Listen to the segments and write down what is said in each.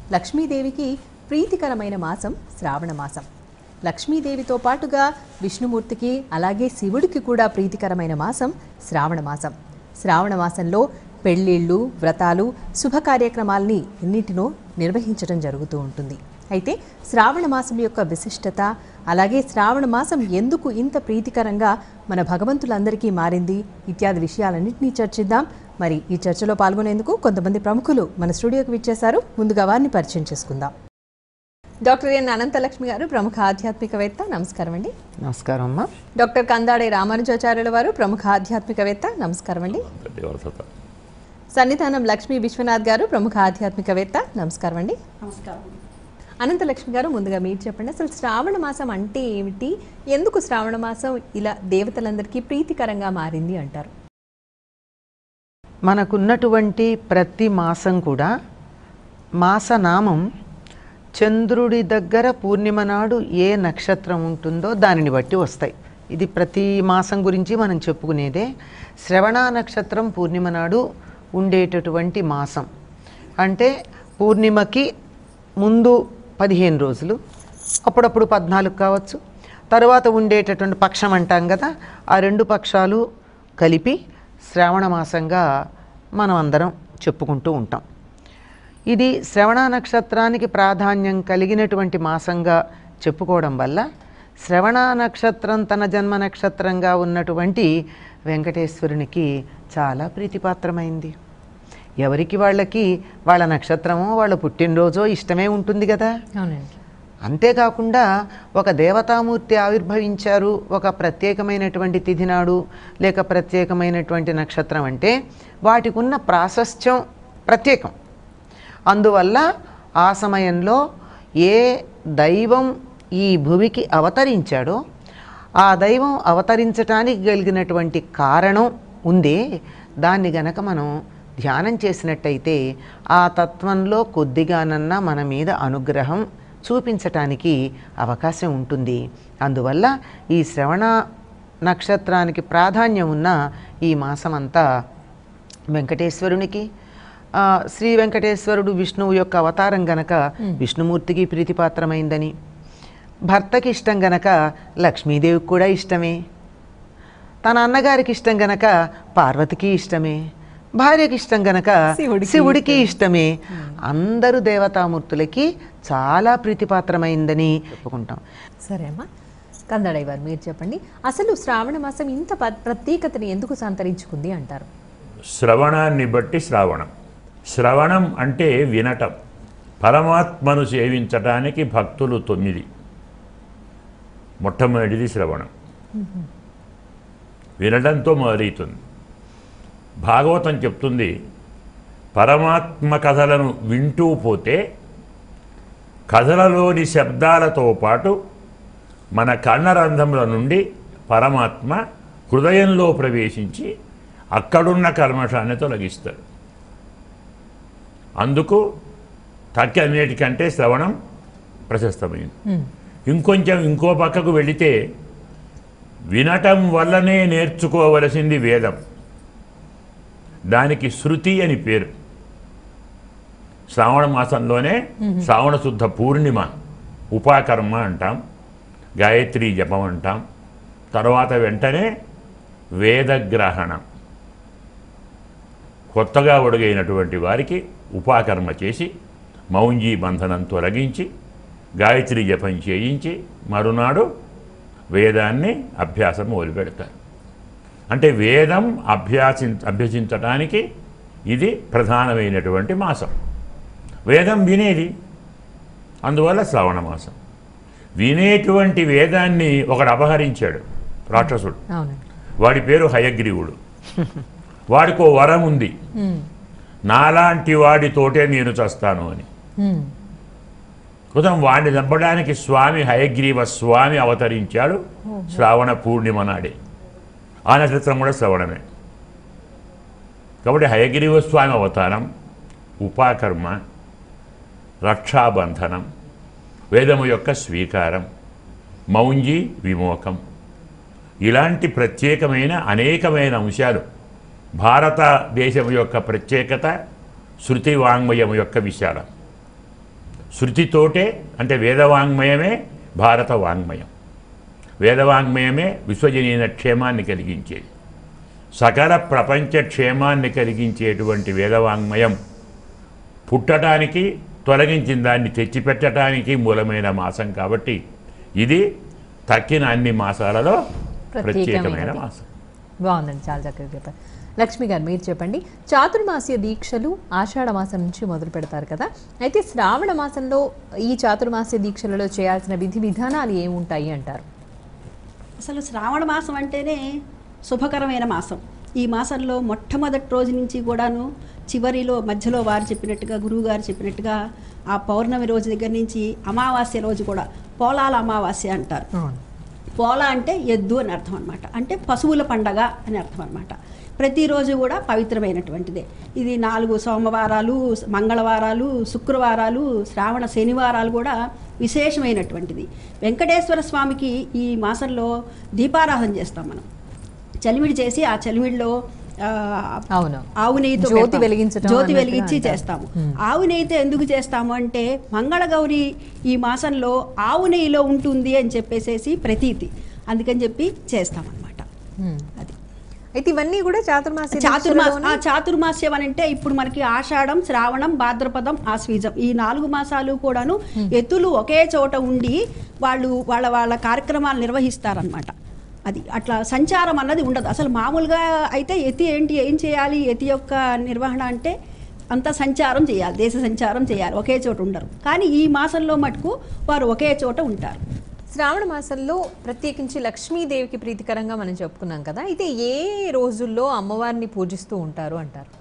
లక్ష్మీదేవికి ప్రీతికరమైన మాసం శ్రావణ మాసం లక్ష్మీదేవితో పాటుగా విష్ణుమూర్తికి అలాగే శివుడికి కూడా ప్రీతికరమైన మాసం శ్రావణ మాసం శ్రావణ మాసంలో పెళ్ళిళ్ళు వ్రతాలు శుభ కార్యక్రమాల్ని ఎన్నిటినో నిర్వహించడం జరుగుతూ ఉంటుంది అయితే శ్రావణ మాసం యొక్క విశిష్టత అలాగే శ్రావణ మాసం ఎందుకు ఇంత ప్రీతికరంగా మన భగవంతులందరికీ మారింది ఇత్యాది విషయాలన్నింటినీ చర్చిద్దాం మరి ఈ చర్చలో పాల్గొనేందుకు కొంతమంది ప్రముఖులు మన స్టూడియోకి విచ్చేశారు ముందుగా వారిని పరిచయం చేసుకుందాం డాక్టర్ ఎన్ అనంతలక్ష్మి గారు ప్రముఖ ఆధ్యాత్మికవేత్త నమస్కారం అండి నమస్కారం అమ్మా డాక్టర్ కందాడే రామానుజాచార్యుల వారు ప్రముఖ ఆధ్యాత్మికవేత్త నమస్కారం అండి అంతటి వరసత సన్నిధానం లక్ష్మీ విశ్వనాథ్ గారు ప్రముఖ ఆధ్యాత్మికవేత్త నమస్కారం అండి అనంతలక్ష్మి గారు ముందుగా మీరు చెప్పండి అసలు శ్రావణ మాసం అంటే ఏమిటి ఎందుకు శ్రావణ మాసం ఇలా దేవతలందరికీ ప్రీతికరంగా మారింది అంటారు మనకున్నటువంటి ప్రతి మాసం కూడా మాసనామం చంద్రుడి దగ్గర పూర్ణిమ నాడు ఏ నక్షత్రం ఉంటుందో దానిని బట్టి వస్తాయి ఇది ప్రతి మాసం గురించి మనం చెప్పుకునేదే శ్రవణ నక్షత్రం పూర్ణిమ నాడు ఉండేటటువంటి మాసం అంటే పూర్ణిమకి ముందు పదిహేను రోజులు అప్పుడప్పుడు పద్నాలుగు కావచ్చు తర్వాత ఉండేటటువంటి పక్షం అంటాం కదా ఆ రెండు పక్షాలు కలిపి శ్రావణ మాసంగా మనం అందరం చెప్పుకుంటూ ఉంటాం ఇది శ్రవణ నక్షత్రానికి ప్రాధాన్యం కలిగినటువంటి మాసంగా చెప్పుకోవడం వల్ల శ్రవణ నక్షత్రం తన జన్మ నక్షత్రంగా ఉన్నటువంటి వెంకటేశ్వరునికి చాలా ప్రీతిపాత్రమైంది ఎవరికి వాళ్ళకి వాళ్ళ నక్షత్రమో వాళ్ళ పుట్టినరోజో ఇష్టమే ఉంటుంది కదా అవునండి అంతేకాకుండా ఒక దేవతామూర్తి ఆవిర్భవించారు ఒక ప్రత్యేకమైనటువంటి తిథి నాడు లేక ప్రత్యేకమైనటువంటి నక్షత్రం అంటే వాటికి ఉన్న ప్రాశస్త్యం ప్రత్యేకం అందువల్ల ఆ సమయంలో ఏ దైవం ఈ భూమికి అవతరించాడో ఆ దైవం అవతరించటానికి కలిగినటువంటి కారణం ఉందే దాన్ని గనక మనం ధ్యానం చేసినట్టయితే ఆ తత్వంలో కొద్దిగానన్నా మన మీద అనుగ్రహం చూపించటానికి అవకాశం ఉంటుంది అందువల్ల ఈ శ్రవణ నక్షత్రానికి ప్రాధాన్యం ఉన్న ఈ మాసమంతా వెంకటేశ్వరునికి ఆ, శ్రీ వెంకటేశ్వరుడు విష్ణువు యొక్క అవతారం గనక విష్ణుమూర్తికి ప్రీతిపాత్రమైందని భర్తకి ఇష్టం గనక లక్ష్మీదేవికి కూడా ఇష్టమే తన అన్నగారికి ఇష్టం గనక పార్వతికి ఇష్టమే భార్యకి ఇష్టం గనక శివుడికి శివుడికి ఇష్టమే అందరు దేవతామూర్తులకి చాలా ప్రీతిపాత్రమైందని చెప్పుకుంటాం సరే అమ్మా కందడయ్య వారు మీరు చెప్పండి అసలు శ్రావణ మాసం ఇంత ప- ప్రత్యేకతని ఎందుకు సంతరించుకుంది అంటారు శ్రవణాన్ని బట్టి శ్రావణం శ్రవణం అంటే వినటం పరమాత్మను సేవించటానికి భక్తులు తొమ్మిది మొట్టమొదటిది శ్రవణం వినడంతో మొదలవుతుంది భాగవతం చెప్తుంది పరమాత్మ కథలను వింటూ పోతే కథలలోని శబ్దాలతో పాటు మన కర్ణరంధ్రముల నుండి పరమాత్మ హృదయంలో ప్రవేశించి అక్కడున్న కర్మషాన్ని తొలగిస్తాడు అందుకు తక్కి అన్నిటికంటే శ్రవణం ప్రశస్తమైంది ఇంకొంచెం ఇంకో పక్కకు వెళితే వినటం వల్లనే నేర్చుకోవలసింది వేదం దానికి శృతి అని పేరు శ్రావణ మాసంలోనే శ్రావణ శుద్ధ పూర్ణిమ ఉపాకర్మ అంటాం గాయత్రి జపం అంటాం తర్వాత వెంటనే వేదగ్రహణం కొత్తగా ఒడుగైనటువంటి వారికి ఉపాకర్మ చేసి మౌంజీ బంధనం తొలగించి గాయత్రి జపం చేయించి మరునాడు వేదాన్ని అభ్యాసం మొదలుపెడతారు అంటే వేదం అభ్యాసి అభ్యసించటానికి ఇది ప్రధానమైనటువంటి మాసం వేదం వినేది అందువల్ల శ్రావణ మాసం వినేటువంటి వేదాన్ని ఒకడు అపహరించాడు రాక్షసుడు అవునండి వాడి పేరు హయగ్రీవుడు వాడికో వరం ఉంది ఉమ్, నాలాంటి వాడితోటే నేను చస్తాను అని ఉమ్, కృతం వాడిని చంపడానికి స్వామి హయగ్రీవ స్వామి అవతరించాడు శ్రావణ పూర్ణిమ నాడే ఆ నక్షత్రం కూడా శ్రవణమే కాబట్టి హయగ్రీవ స్వామి అవతారం ఉపాకర్మ రక్షాబంధనం వేదము యొక్క స్వీకారం మౌంజీ విమోకం ఇలాంటి ప్రత్యేకమైన అనేకమైన అంశాలు భారతదేశం యొక్క ప్రత్యేకత శృతి వాంగ్మయం యొక్క విశాలం శృతితోటే అంటే వేదవాంగ్మయమే భారత వాంగ్మయం వేదవాంగ్మయమే విశ్వజనీన క్షేమాన్ని కలిగించేది సకల ప్రపంచ క్షేమాన్ని కలిగించేటువంటి వేదవాంగ్మయం పుట్టడానికి తొలగించిన దాన్ని తెచ్చిపెట్టడానికి మూలమైన మాసం కాబట్టి ఇది తక్కిన అన్ని మాసాలలో ప్రత్యేకమైన ప్రత్యేకమైనది. మాసం బాగుందండి చాలా చక్కగా చెప్పారు లక్ష్మి గారు మీరు చెప్పండి చాతుర్మాస్య దీక్షలు ఆషాఢ మాసం నుంచి మొదలు పెడతారు కదా అయితే శ్రావణ మాసంలో ఈ చాతుర్మాస్య దీక్షలలో చేయాల్సిన విధి విధానాలు ఏముంటాయి అంటారు అసలు శ్రావణ మాసం అంటేనే శుభకరమైన మాసం ఈ మాసంలో మొట్టమొదటి రోజు నుంచి కూడాను చివరిలో మధ్యలో వారు చెప్పినట్టుగా గురువు గారు చెప్పినట్టుగా ఆ పౌర్ణమి రోజు దగ్గర నుంచి అమావాస్య రోజు కూడా పోలాల అమావాస్య అంటారు పోల అంటే ఎద్దు అని అర్థం అనమాట అంటే పశువుల పండగ అని అర్థం అనమాట ప్రతిరోజు కూడా పవిత్రమైనటువంటిదే ఇది నాలుగు సోమవారాలు మంగళవారాలు శుక్రవారాలు శ్రావణ శనివారాలు కూడా విశేషమైనటువంటిది వెంకటేశ్వర స్వామికి ఈ మాసంలో దీపారాధన చేస్తాం మనం చలిమిడి చేసి ఆ చలిమిడిలో ఆ, అవును ఆవు నెయ్యితో జ్యోతి పెడతాం. వెలిగించటం జ్యోతి అన్నట్టుగా వెలిగించి అంటారు. చేస్తాము ఆవు నెయ్యితో ఎందుకు చేస్తాము అంటే మంగళగౌరి ఈ మాసంలో ఆవు నెయ్యిలో ఉంటుంది అని చెప్పేసేసి ప్రతీతి అందుకని చెప్పి చేస్తామన్నమాట హ్మ్. అది అయితే ఇవన్నీ కూడా చాతుర్మాస్య చాతుర్మాస దీక్షలలోనే- ఆ చాతుర్మాస్యం అని అంటే ఇప్పుడు మనకి ఆషాఢం శ్రావణం భాద్రపదం ఆశ్వీజం ఈ నాలుగు మాసాలు కూడాను ఎత్తులు ఒకే చోట ఉండి వాళ్ళు వాళ్ళ వాళ్ళ కార్యక్రమాలు నిర్వహిస్తారనమాట అది అట్లా సంచారం అన్నది ఉండదు అసలు మామూలుగా అయితే ఎతి ఏంటి ఏం చేయాలి ఎతి యొక్క నిర్వహణ అంటే అంత సంచారం చేయాలి దేశ సంచారం చేయాలి ఒకే చోట ఉండరు కానీ ఈ మాసంలో మటుకు వారు ఒకే చోట ఉంటారు శ్రావణ మాసంలో ప్రత్యేకించి లక్ష్మీదేవికి ప్రీతికరంగా మనం చెప్పుకున్నాం కదా అయితే ఏ రోజుల్లో అమ్మవారిని పూజిస్తూ ఉంటారు అంటారు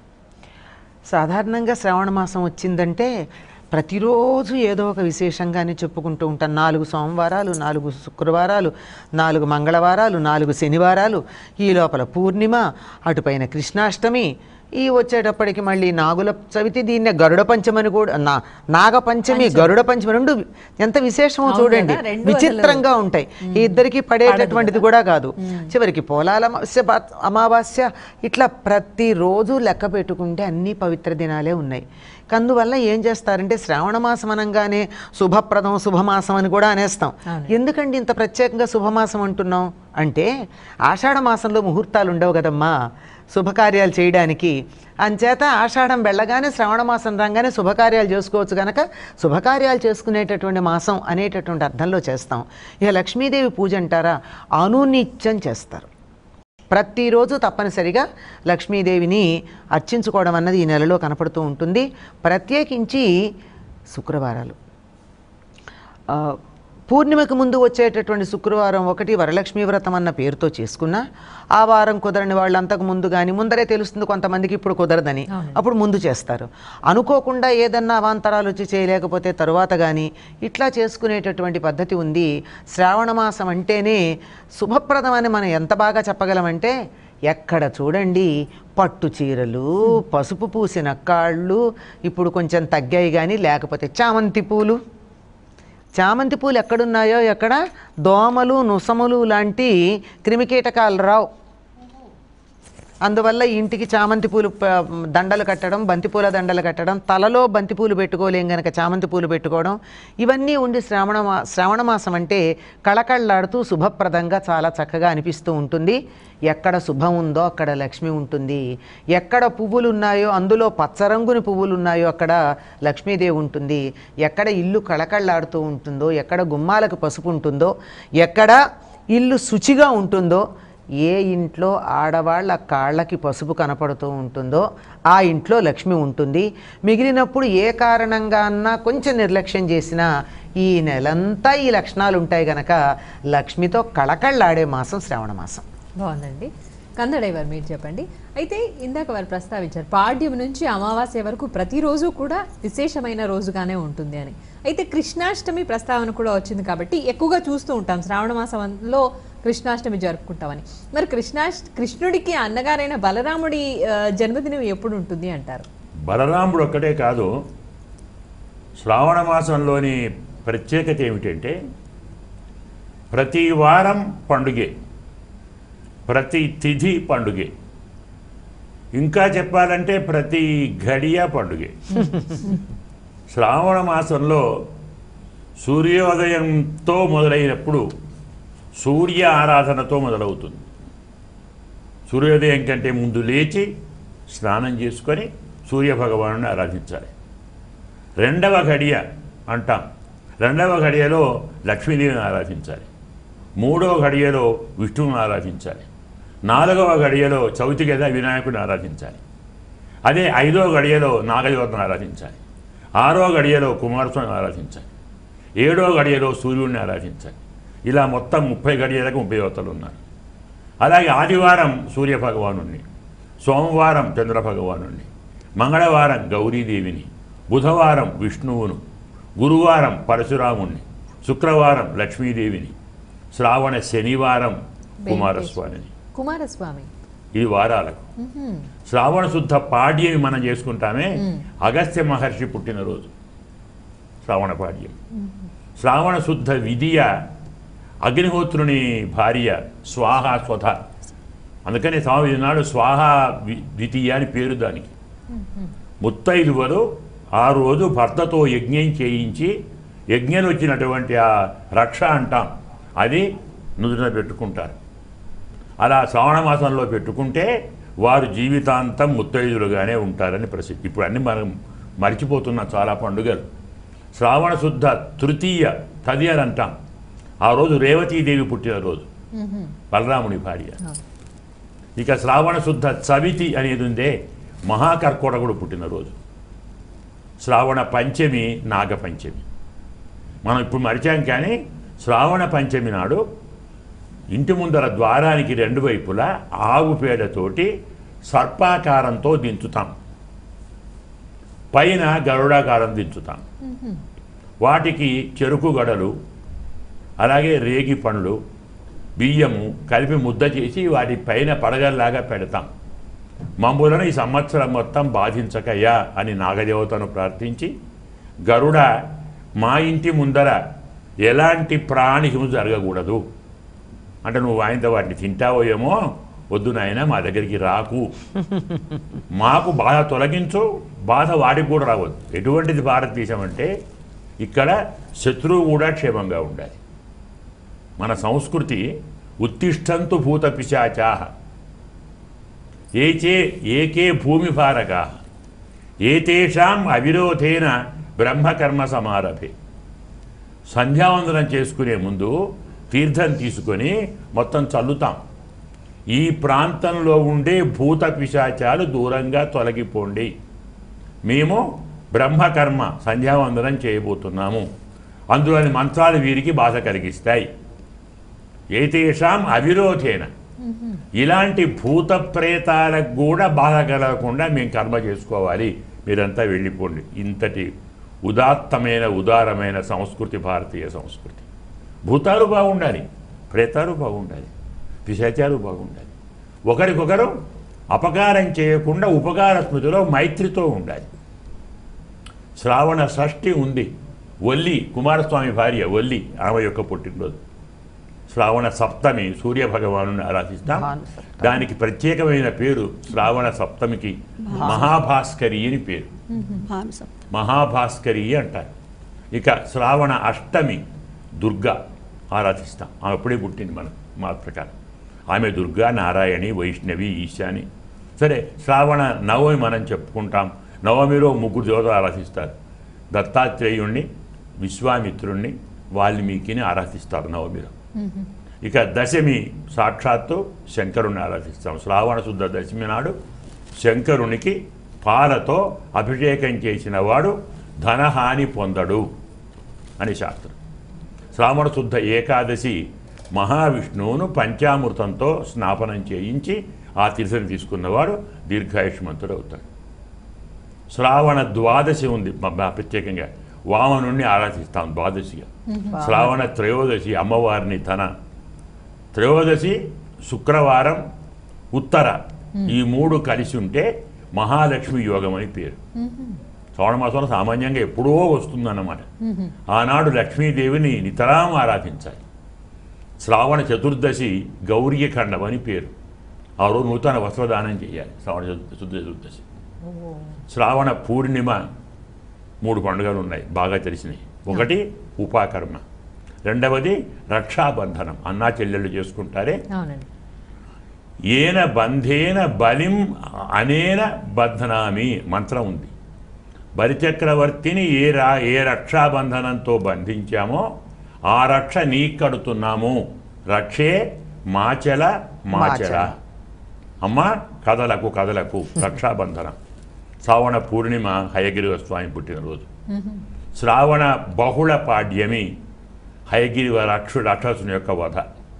సాధారణంగా శ్రావణ మాసం వచ్చిందంటే ప్రతిరోజు ఏదో ఒక విశేషంగానే చెప్పుకుంటూ ఉంటాం నాలుగు సోమవారాలు నాలుగు శుక్రవారాలు నాలుగు మంగళవారాలు నాలుగు శనివారాలు ఈ లోపల పూర్ణిమ అటుపైన కృష్ణాష్టమి ఈ వచ్చేటప్పటికి మళ్ళీ నాగుల చవితి దీన్నే గరుడ పంచమని కూడా నా నాగ పంచమి గరుడ పంచమి రెండు ఎంత విశేషమో అవును చూడండి కదా, రెండు విచిత్రంగా ఉంటాయి ఈ ఇద్దరికి పడేటటువంటిది కూడా కాదు చివరికి పోలాల అమావాస్య బా- అమావాస్య ఇట్లా ప్రతిరోజు లెక్క పెట్టుకుంటే అన్ని పవిత్ర దినాలే ఉన్నాయి కందువల్ల ఏం చేస్తారంటే శ్రావణ మాసం అనగానే శుభప్రదం శుభమాసం అని కూడా అనేస్తాం అవును. ఎందుకండి ఇంత ప్రత్యేకంగా శుభమాసం అంటున్నాం అంటే ఆషాఢ మాసంలో ముహూర్తాలు ఉండవు కదమ్మా శుభకార్యాలు చేయడానికి అంచేత ఆషాఢం వెళ్ళగానే శ్రవణ మాసం రాగానే శుభకార్యాలు చేసుకోవచ్చు కనుక శుభకార్యాలు చేసుకునేటటువంటి మాసం అనేటటువంటి అర్థంలో చేస్తాం ఇక లక్ష్మీదేవి పూజ అంటారా అనునిత్యం చేస్తారు ప్రతిరోజు తప్పనిసరిగా లక్ష్మీదేవిని అర్చించుకోవడం అన్నది ఈ నెలలో కనపడుతూ ఉంటుంది ప్రత్యేకించి శుక్రవారాలు ఆ, పూర్ణిమకు ముందు వచ్చేటటువంటి శుక్రవారం ఒకటి వరలక్ష్మీ వ్రతం అన్న పేరుతో చేసుకున్నా ఆ వారం కుదరని వాళ్ళు అంతకు ముందు కానీ ముందరే తెలుస్తుంది కొంతమందికి ఇప్పుడు కుదరదని అవునండి. అప్పుడు ముందు చేస్తారు అనుకోకుండా ఏదన్నా అవాంతరాలు వచ్చి చేయలేకపోతే తరువాత కానీ ఇట్లా చేసుకునేటటువంటి పద్ధతి ఉంది శ్రావణ మాసం అంటేనే శుభప్రదం అని మనం ఎంత బాగా చెప్పగలమంటే ఎక్కడ చూడండి పట్టు చీరలు పసుపు పూసిన కాళ్ళు ఇప్పుడు కొంచెం తగ్గాయి కానీ లేకపోతే చామంతి పూలు చామంతి పూలు ఎక్కడున్నాయో ఎక్కడ దోమలు నుసములు లాంటి క్రిమికీటకాలు రావు అందువల్ల ఇంటికి చామంతి పూలు ప- దండలు కట్టడం బంతిపూల దండలు కట్టడం తలలో బంతిపూలు పెట్టుకోలేం గనక చామంతి పూలు పెట్టుకోవడం ఇవన్నీ ఉండి శ్రావణ మా శ్రావణ మాసం అంటే కళకళ్ళాడుతూ శుభప్రదంగా చాలా చక్కగా అనిపిస్తూ ఉంటుంది ఎక్కడ శుభం ఉందో అక్కడ లక్ష్మి ఉంటుంది ఎక్కడ పువ్వులు ఉన్నాయో అందులో పచ్చరంగుని పువ్వులు ఉన్నాయో అక్కడ లక్ష్మీదేవి ఉంటుంది ఎక్కడ ఇల్లు కళకళ్ళాడుతూ ఉంటుందో ఎక్కడ గుమ్మాలకు పసుపు ఉంటుందో ఎక్కడ ఇల్లు శుచిగా ఉంటుందో ఏ ఇంట్లో ఆడవాళ్ళ కాళ్ళకి పసుపు కనపడుతూ ఉంటుందో ఆ ఇంట్లో లక్ష్మి ఉంటుంది మిగిలినప్పుడు ఏ కారణంగా అన్నా కొంచెం నిర్లక్ష్యం చేసినా ఈ నెలంతా ఈ లక్షణాలు ఉంటాయి గనక లక్ష్మితో కళకళ్ళాడే మాసం శ్రావణ మాసం బాగుందండి కందడేవారు మీరు చెప్పండి అయితే ఇందాక వారు ప్రస్తావించారు పాడ్యం నుంచి అమావాస్య వరకు ప్రతిరోజు కూడా విశేషమైన రోజుగానే ఉంటుంది అని అయితే కృష్ణాష్టమి ప్రస్తావన కూడా వచ్చింది కాబట్టి ఎక్కువగా చూస్తూ ఉంటాం శ్రావణ మాసంలో కృష్ణాష్టమి జరుపుకుంటామని మరి కృష్ణాష్ట కృష్ణుడికి అన్నగారైన బలరాముడి ఆ, జన్మదినం ఎప్పుడు ఉంటుంది అంటారు బలరాముడు ఒక్కటే కాదు శ్రావణ మాసంలోని ప్రత్యేకత ఏమిటంటే ప్రతి వారం పండుగే ప్రతి తిథి పండుగే ఇంకా చెప్పాలంటే ప్రతి ఘడియ పండుగే శ్రావణ మాసంలో సూర్యోదయంతో మొదలైనప్పుడు సూర్య ఆరాధనతో మొదలవుతుంది సూర్యోదయం కంటే ముందు లేచి స్నానం చేసుకొని సూర్య భగవాను ఆరాధించాలి రెండవ గడియ అంటాం రెండవ గడియలో లక్ష్మీదేవిని ఆరాధించాలి మూడవ గడియలో విష్ణువుని ఆరాధించాలి నాలుగవ గడియలో చవితి గద వినాయకుడిని ఆరాధించాలి అదే ఐదవ గడియలో నాగదేవతను ఆరాధించాలి ఆరో గడియలో కుమారస్వామిని ఆరాధించాలి ఏడో గడియలో సూర్యుడిని ఆరాధించాలి ఇలా మొత్తం ముప్పై గడియలకు ముప్పై దేవతలు ఉన్నారు అలాగే ఆదివారం సూర్య భగవానుణ్ణి సోమవారం చంద్ర భగవానుణ్ణి మంగళవారం గౌరీదేవిని బుధవారం విష్ణువును గురువారం పరశురాముణ్ణి శుక్రవారం లక్ష్మీదేవిని శ్రావణ శనివారం కుమారస్వామిని కుమారస్వామి ఈ వారాలకు శ్రావణ శుద్ధ పాడ్యమి మనం చేసుకుంటామే అగస్త్య మహర్షి పుట్టినరోజు శ్రావణ పాడ్యం శ్రావణ శుద్ధ విధియ అగ్నిహోత్రుని భార్య స్వాహ స్వధ అందుకని స్వామి నాడు స్వాహ వి- ద్వితీయ అని పేరు దానికి ముత్తైదువలు ఆ రోజు భర్తతో యజ్ఞం చేయించి యజ్ఞం వచ్చినటువంటి ఆ రక్ష అంటాం అది నుదున పెట్టుకుంటారు అలా శ్రావణ మాసంలో పెట్టుకుంటే వారు జీవితాంతం ముత్తైదులుగానే ఉంటారని ప్రసిద్ధి ఇప్పుడు అన్ని మనం మర్చిపోతున్న చాలా పండుగలు శ్రావణ శుద్ధ తృతీయ తది అని అంటాం ఆ రోజు రేవతీదేవి పుట్టినరోజు బలరాముని భార్య ఇక శ్రావణ శుద్ధ చవితి అనేది ఉందే మహాకర్కోటకుడు పుట్టినరోజు శ్రావణ పంచమి నాగపంచమి మనం ఇప్పుడు మరిచాం కానీ శ్రావణ పంచమి నాడు ఇంటి ముందర ద్వారానికి రెండు వైపులా ఆవు పేడతోటి సర్పాకారంతో దించుతాం పైన గరుడాకారం దించుతాం వాటికి చెరుకు గడలు అలాగే రేగి పండ్లు బియ్యము కలిపి ముద్ద చేసి వాటి పైన పడగల్లాగా పెడతాం మమ్ములను ఈ సంవత్సరం మొత్తం బాధించకయ్యా అని నాగదేవతను ప్రార్థించి గరుడ మా ఇంటి ముందర ఎలాంటి ప్రాణి హింస జరగకూడదు అంటే నువ్వు ఆయనతో వాటిని తింటావో ఏమో వద్దు నాయన మా దగ్గరికి రాకు మాకు బాధ తొలగించు బాధ వాడికి కూడా రావద్దు ఎటువంటిది భారతదేశం అంటే ఇక్కడ శత్రువు కూడా క్షేమంగా ఉండాలి మన సంస్కృతి ఉత్తిష్టంతు భూత పిశాచా ఏచే ఏకే భూమి భారకా ఏతేషాం అవిరోధేన బ్రహ్మకర్మ సమారభే సంధ్యావందనం చేసుకునే ముందు తీర్థం తీసుకొని మొత్తం చల్లుతాం ఈ ప్రాంతంలో ఉండే భూత పిశాచాలు దూరంగా తొలగిపోండి మేము బ్రహ్మకర్మ సంధ్యావందనం చేయబోతున్నాము అందులోని మంత్రాలు వీరికి బాధ కలిగిస్తాయి ఏతేషాం అవిరోధేన ఇలాంటి భూత ప్రేతాలకు కూడా బాధ కలగకుండా మేము కర్మ చేసుకోవాలి మీరంతా వెళ్ళిపోండి ఇంతటి ఉదాత్తమైన ఉదారమైన సంస్కృతి భారతీయ సంస్కృతి భూతాలు బాగుండాలి ప్రేతాలు బాగుండాలి పిశాచాలు బాగుండాలి ఒకరికొకరు అపకారం చేయకుండా ఉపకార స్మృతిలో మైత్రితో ఉండాలి శ్రావణ షష్ఠి ఉంది ఒల్లి కుమారస్వామి భార్య ఒల్లి ఆమె యొక్క పుట్టినరోజు శ్రావణ సప్తమి సూర్య భగవాను ఆరాధిస్తాం భాను సప్తమి. దానికి ప్రత్యేకమైన పేరు శ్రావణ సప్తమికి మహాభాస్కరి అని పేరు భాను సప్త మహాభాస్కరి అంటారు ఇక శ్రావణ అష్టమి దుర్గా ఆరాధిస్తాం ఆమె అప్పుడే పుట్టింది మనం మా ప్రకారం ఆమె దుర్గా నారాయణి వైష్ణవి ఈశాని సరే శ్రావణ నవమి మనం చెప్పుకుంటాం నవమిలో ముగ్గురు దేవతలు ఆరాధిస్తారు దత్తాత్రేయుణ్ణి విశ్వామిత్రుణ్ణి వాల్మీకిని ఆరాధిస్తారు నవమిలో ఇక దశమి సాక్షాత్తు శంకరుణ్ణి ఆరాధిస్తాం శ్రావణ శుద్ధ దశమి నాడు శంకరునికి పాలతో అభిషేకం చేసిన వాడు ధనహాని పొందడు అని శాస్త్రం శ్రావణ శుద్ధ ఏకాదశి మహావిష్ణువును పంచామృతంతో స్నాపనం చేయించి ఆ తీర్థం తీసుకున్నవాడు దీర్ఘాయుష్మంతుడు అవుతాడు శ్రావణ ద్వాదశి ఉంది మ- మ- ప్రత్యేకంగా వామనుణ్ణి ఆరాధిస్తాం ద్వాదశిగా శ్రావణ త్రయోదశి అమ్మవారిని తన త్రయోదశి శుక్రవారం ఉత్తర ఈ మూడు కలిసి ఉంటే మహాలక్ష్మి యోగం అని పేరు శ్రావణ మాసంలో సామాన్యంగా ఎప్పుడో వస్తుందన్నమాట ఆనాడు లక్ష్మీదేవిని నితరాం ఆరాధించాలి శ్రావణ చతుర్దశి గౌరీఖండం అని పేరు ఆ రోజు నూతన వస్త్రదానం చేయాలి శ్రావణ చతు- శుద్ధ చతుర్దశి శ్రావణ పూర్ణిమ మూడు పండుగలు ఉన్నాయి బాగా తెలిసినవి ఒకటి ఉపాకర్మ రెండవది రక్షాబంధనం అన్నా చెల్లెళ్ళు చేసుకుంటారే అవునండి ఏన బంధేన బలిం అనేన బంధనామి మంత్రం ఉంది బలిచక్రవర్తిని ఏ రా ఏ రక్షాబంధనంతో బంధించామో ఆ రక్ష నీ కడుతున్నాము రక్షే మాచల మాచల మాచల. అమ్మ కథలకు కథలకు రక్షాబంధనం శ్రావణ పూర్ణిమ హయగిరి స్వామి పుట్టినరోజు శ్రావణ బహుళ పాడ్యమి హయగిరి రక్షు రాక్షసుని యొక్క వధ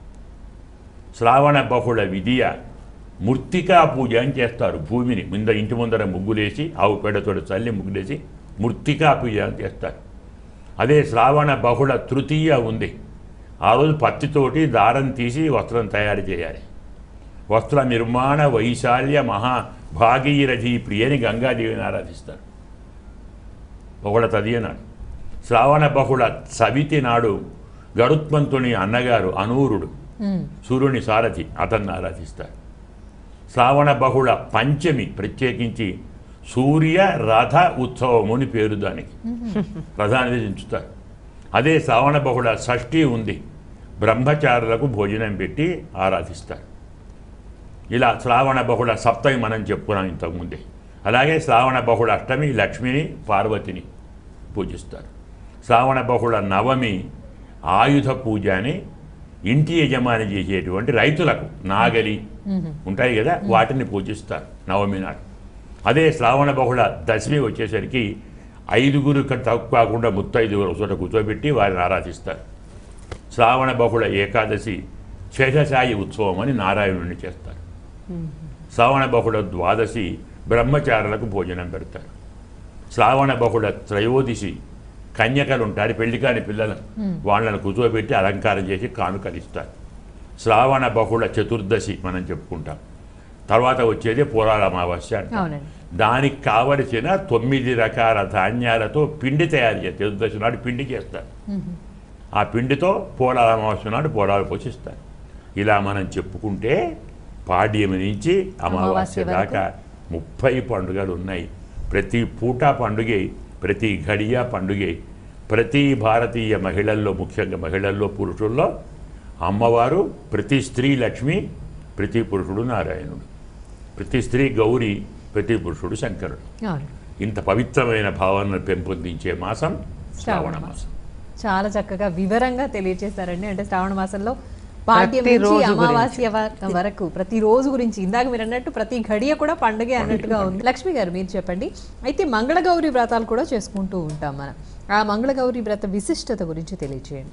శ్రావణ బహుళ విధియ మృత్తికా పూజ అని చేస్తారు భూమిని ముంద ఇంటి ముందర ముగ్గులేసి ఆవు పేడతో చల్లి ముగ్గులేసి మృత్తికా పూజ అని చేస్తారు అదే శ్రావణ బహుళ తృతీయ ఉంది ఆ రోజు పత్తితోటి దారం తీసి వస్త్రం తయారు చేయాలి వస్త్ర నిర్మాణ వైశాల్య మహా భాగీరథి ప్రియని గంగాదేవిని ఆరాధిస్తారు బహుళ తదియ నాడు శ్రావణ బహుళ సవితి నాడు గరుత్మంతుని అన్నగారు అనూరుడు మ్మ్. సూర్యుని సారథి అతన్ని ఆరాధిస్తారు శ్రావణ బహుళ పంచమి ప్రత్యేకించి సూర్య రథ ఉత్సవము అని పేరు దానికి రథాన్ని దించుతారు అదే శ్రావణ బహుళ షష్ఠి ఉంది బ్రహ్మచారులకు భోజనం పెట్టి ఆరాధిస్తారు ఇలా శ్రావణ బహుళ సప్తమి మనం చెప్పుకున్నాం ఇంతకుముందే అలాగే శ్రావణ బహుళ అష్టమి లక్ష్మిని పార్వతిని పూజిస్తారు శ్రావణ బహుళ నవమి ఆయుధ పూజ అని ఇంటి యజమాని చేసేటువంటి రైతులకు నాగలి ఉంటాయి కదా వాటిని పూజిస్తారు నవమి నాడు అదే శ్రావణ బహుళ దశమి వచ్చేసరికి ఐదుగురు క- తక్కువ కాకుండా ముత్తైదుగురు ఒక చోట కూర్చోబెట్టి వారిని ఆరాధిస్తారు శ్రావణ బహుళ ఏకాదశి శేషసాయి ఉత్సవం అని నారాయణుడిని చేస్తారు శ్రావణ బహుళ ద్వాదశి బ్రహ్మచారులకు భోజనం పెడతారు శ్రావణ బహుళ త్రయోదశి కన్యకలు ఉంటారు పెళ్లి కాని పిల్లలు వాళ్ళని కూర్చోబెట్టి అలంకారం చేసి కానుకలు ఇస్తారు శ్రావణ బహుళ చతుర్దశి మనం చెప్పుకుంటాం తర్వాత వచ్చేది పూరాల అమావాస్య అంటాం. అవునండి. దానికి కావలసిన తొమ్మిది రకాల ధాన్యాలతో పిండి తయారు చేస్తారు చతుర్దశి నాడు పిండి చేస్తారు ఆ పిండితో పోలాల అమావాస్య నాడు పోలాలు పోషిస్తారు ఇలా మనం చెప్పుకుంటే పాడ్యమి నుంచి అమావాస్య అమావాస్య వరకు. దాకా ముప్పై పండుగలు ఉన్నాయి ప్రతి పూట పండుగే ప్రతి ఘడియ పండుగే ప్రతి భారతీయ మహిళల్లో ముఖ్యంగా మహిళల్లో పురుషుల్లో అమ్మవారు ప్రతి స్త్రీ లక్ష్మి ప్రతి పురుషుడు నారాయణుడు ప్రతి స్త్రీ గౌరి ప్రతి పురుషుడు శంకరుడు అవును ఇంత పవిత్రమైన భావనను పెంపొందించే మాసం శ్రావణ మాసం చాలా చక్కగా వివరంగా తెలియజేశారండి అంటే శ్రావణ మాసంలో పాడ్యం నుంచి ప్రతిరోజు గురించి. అమావాస్య వ- వరకు ప్రతి రోజు గురించి ఇందాక మీరు అన్నట్టు ప్రతి ఘడియ కూడా పండుగే అన్నట్టుగా ఉంది లక్ష్మి గారు మీరు చెప్పండి అయితే మంగళగౌరి వ్రతాలు కూడా చేసుకుంటూ ఉంటాం మనం ఆ మంగళగౌరి వ్రత విశిష్టత గురించి తెలియజేయండి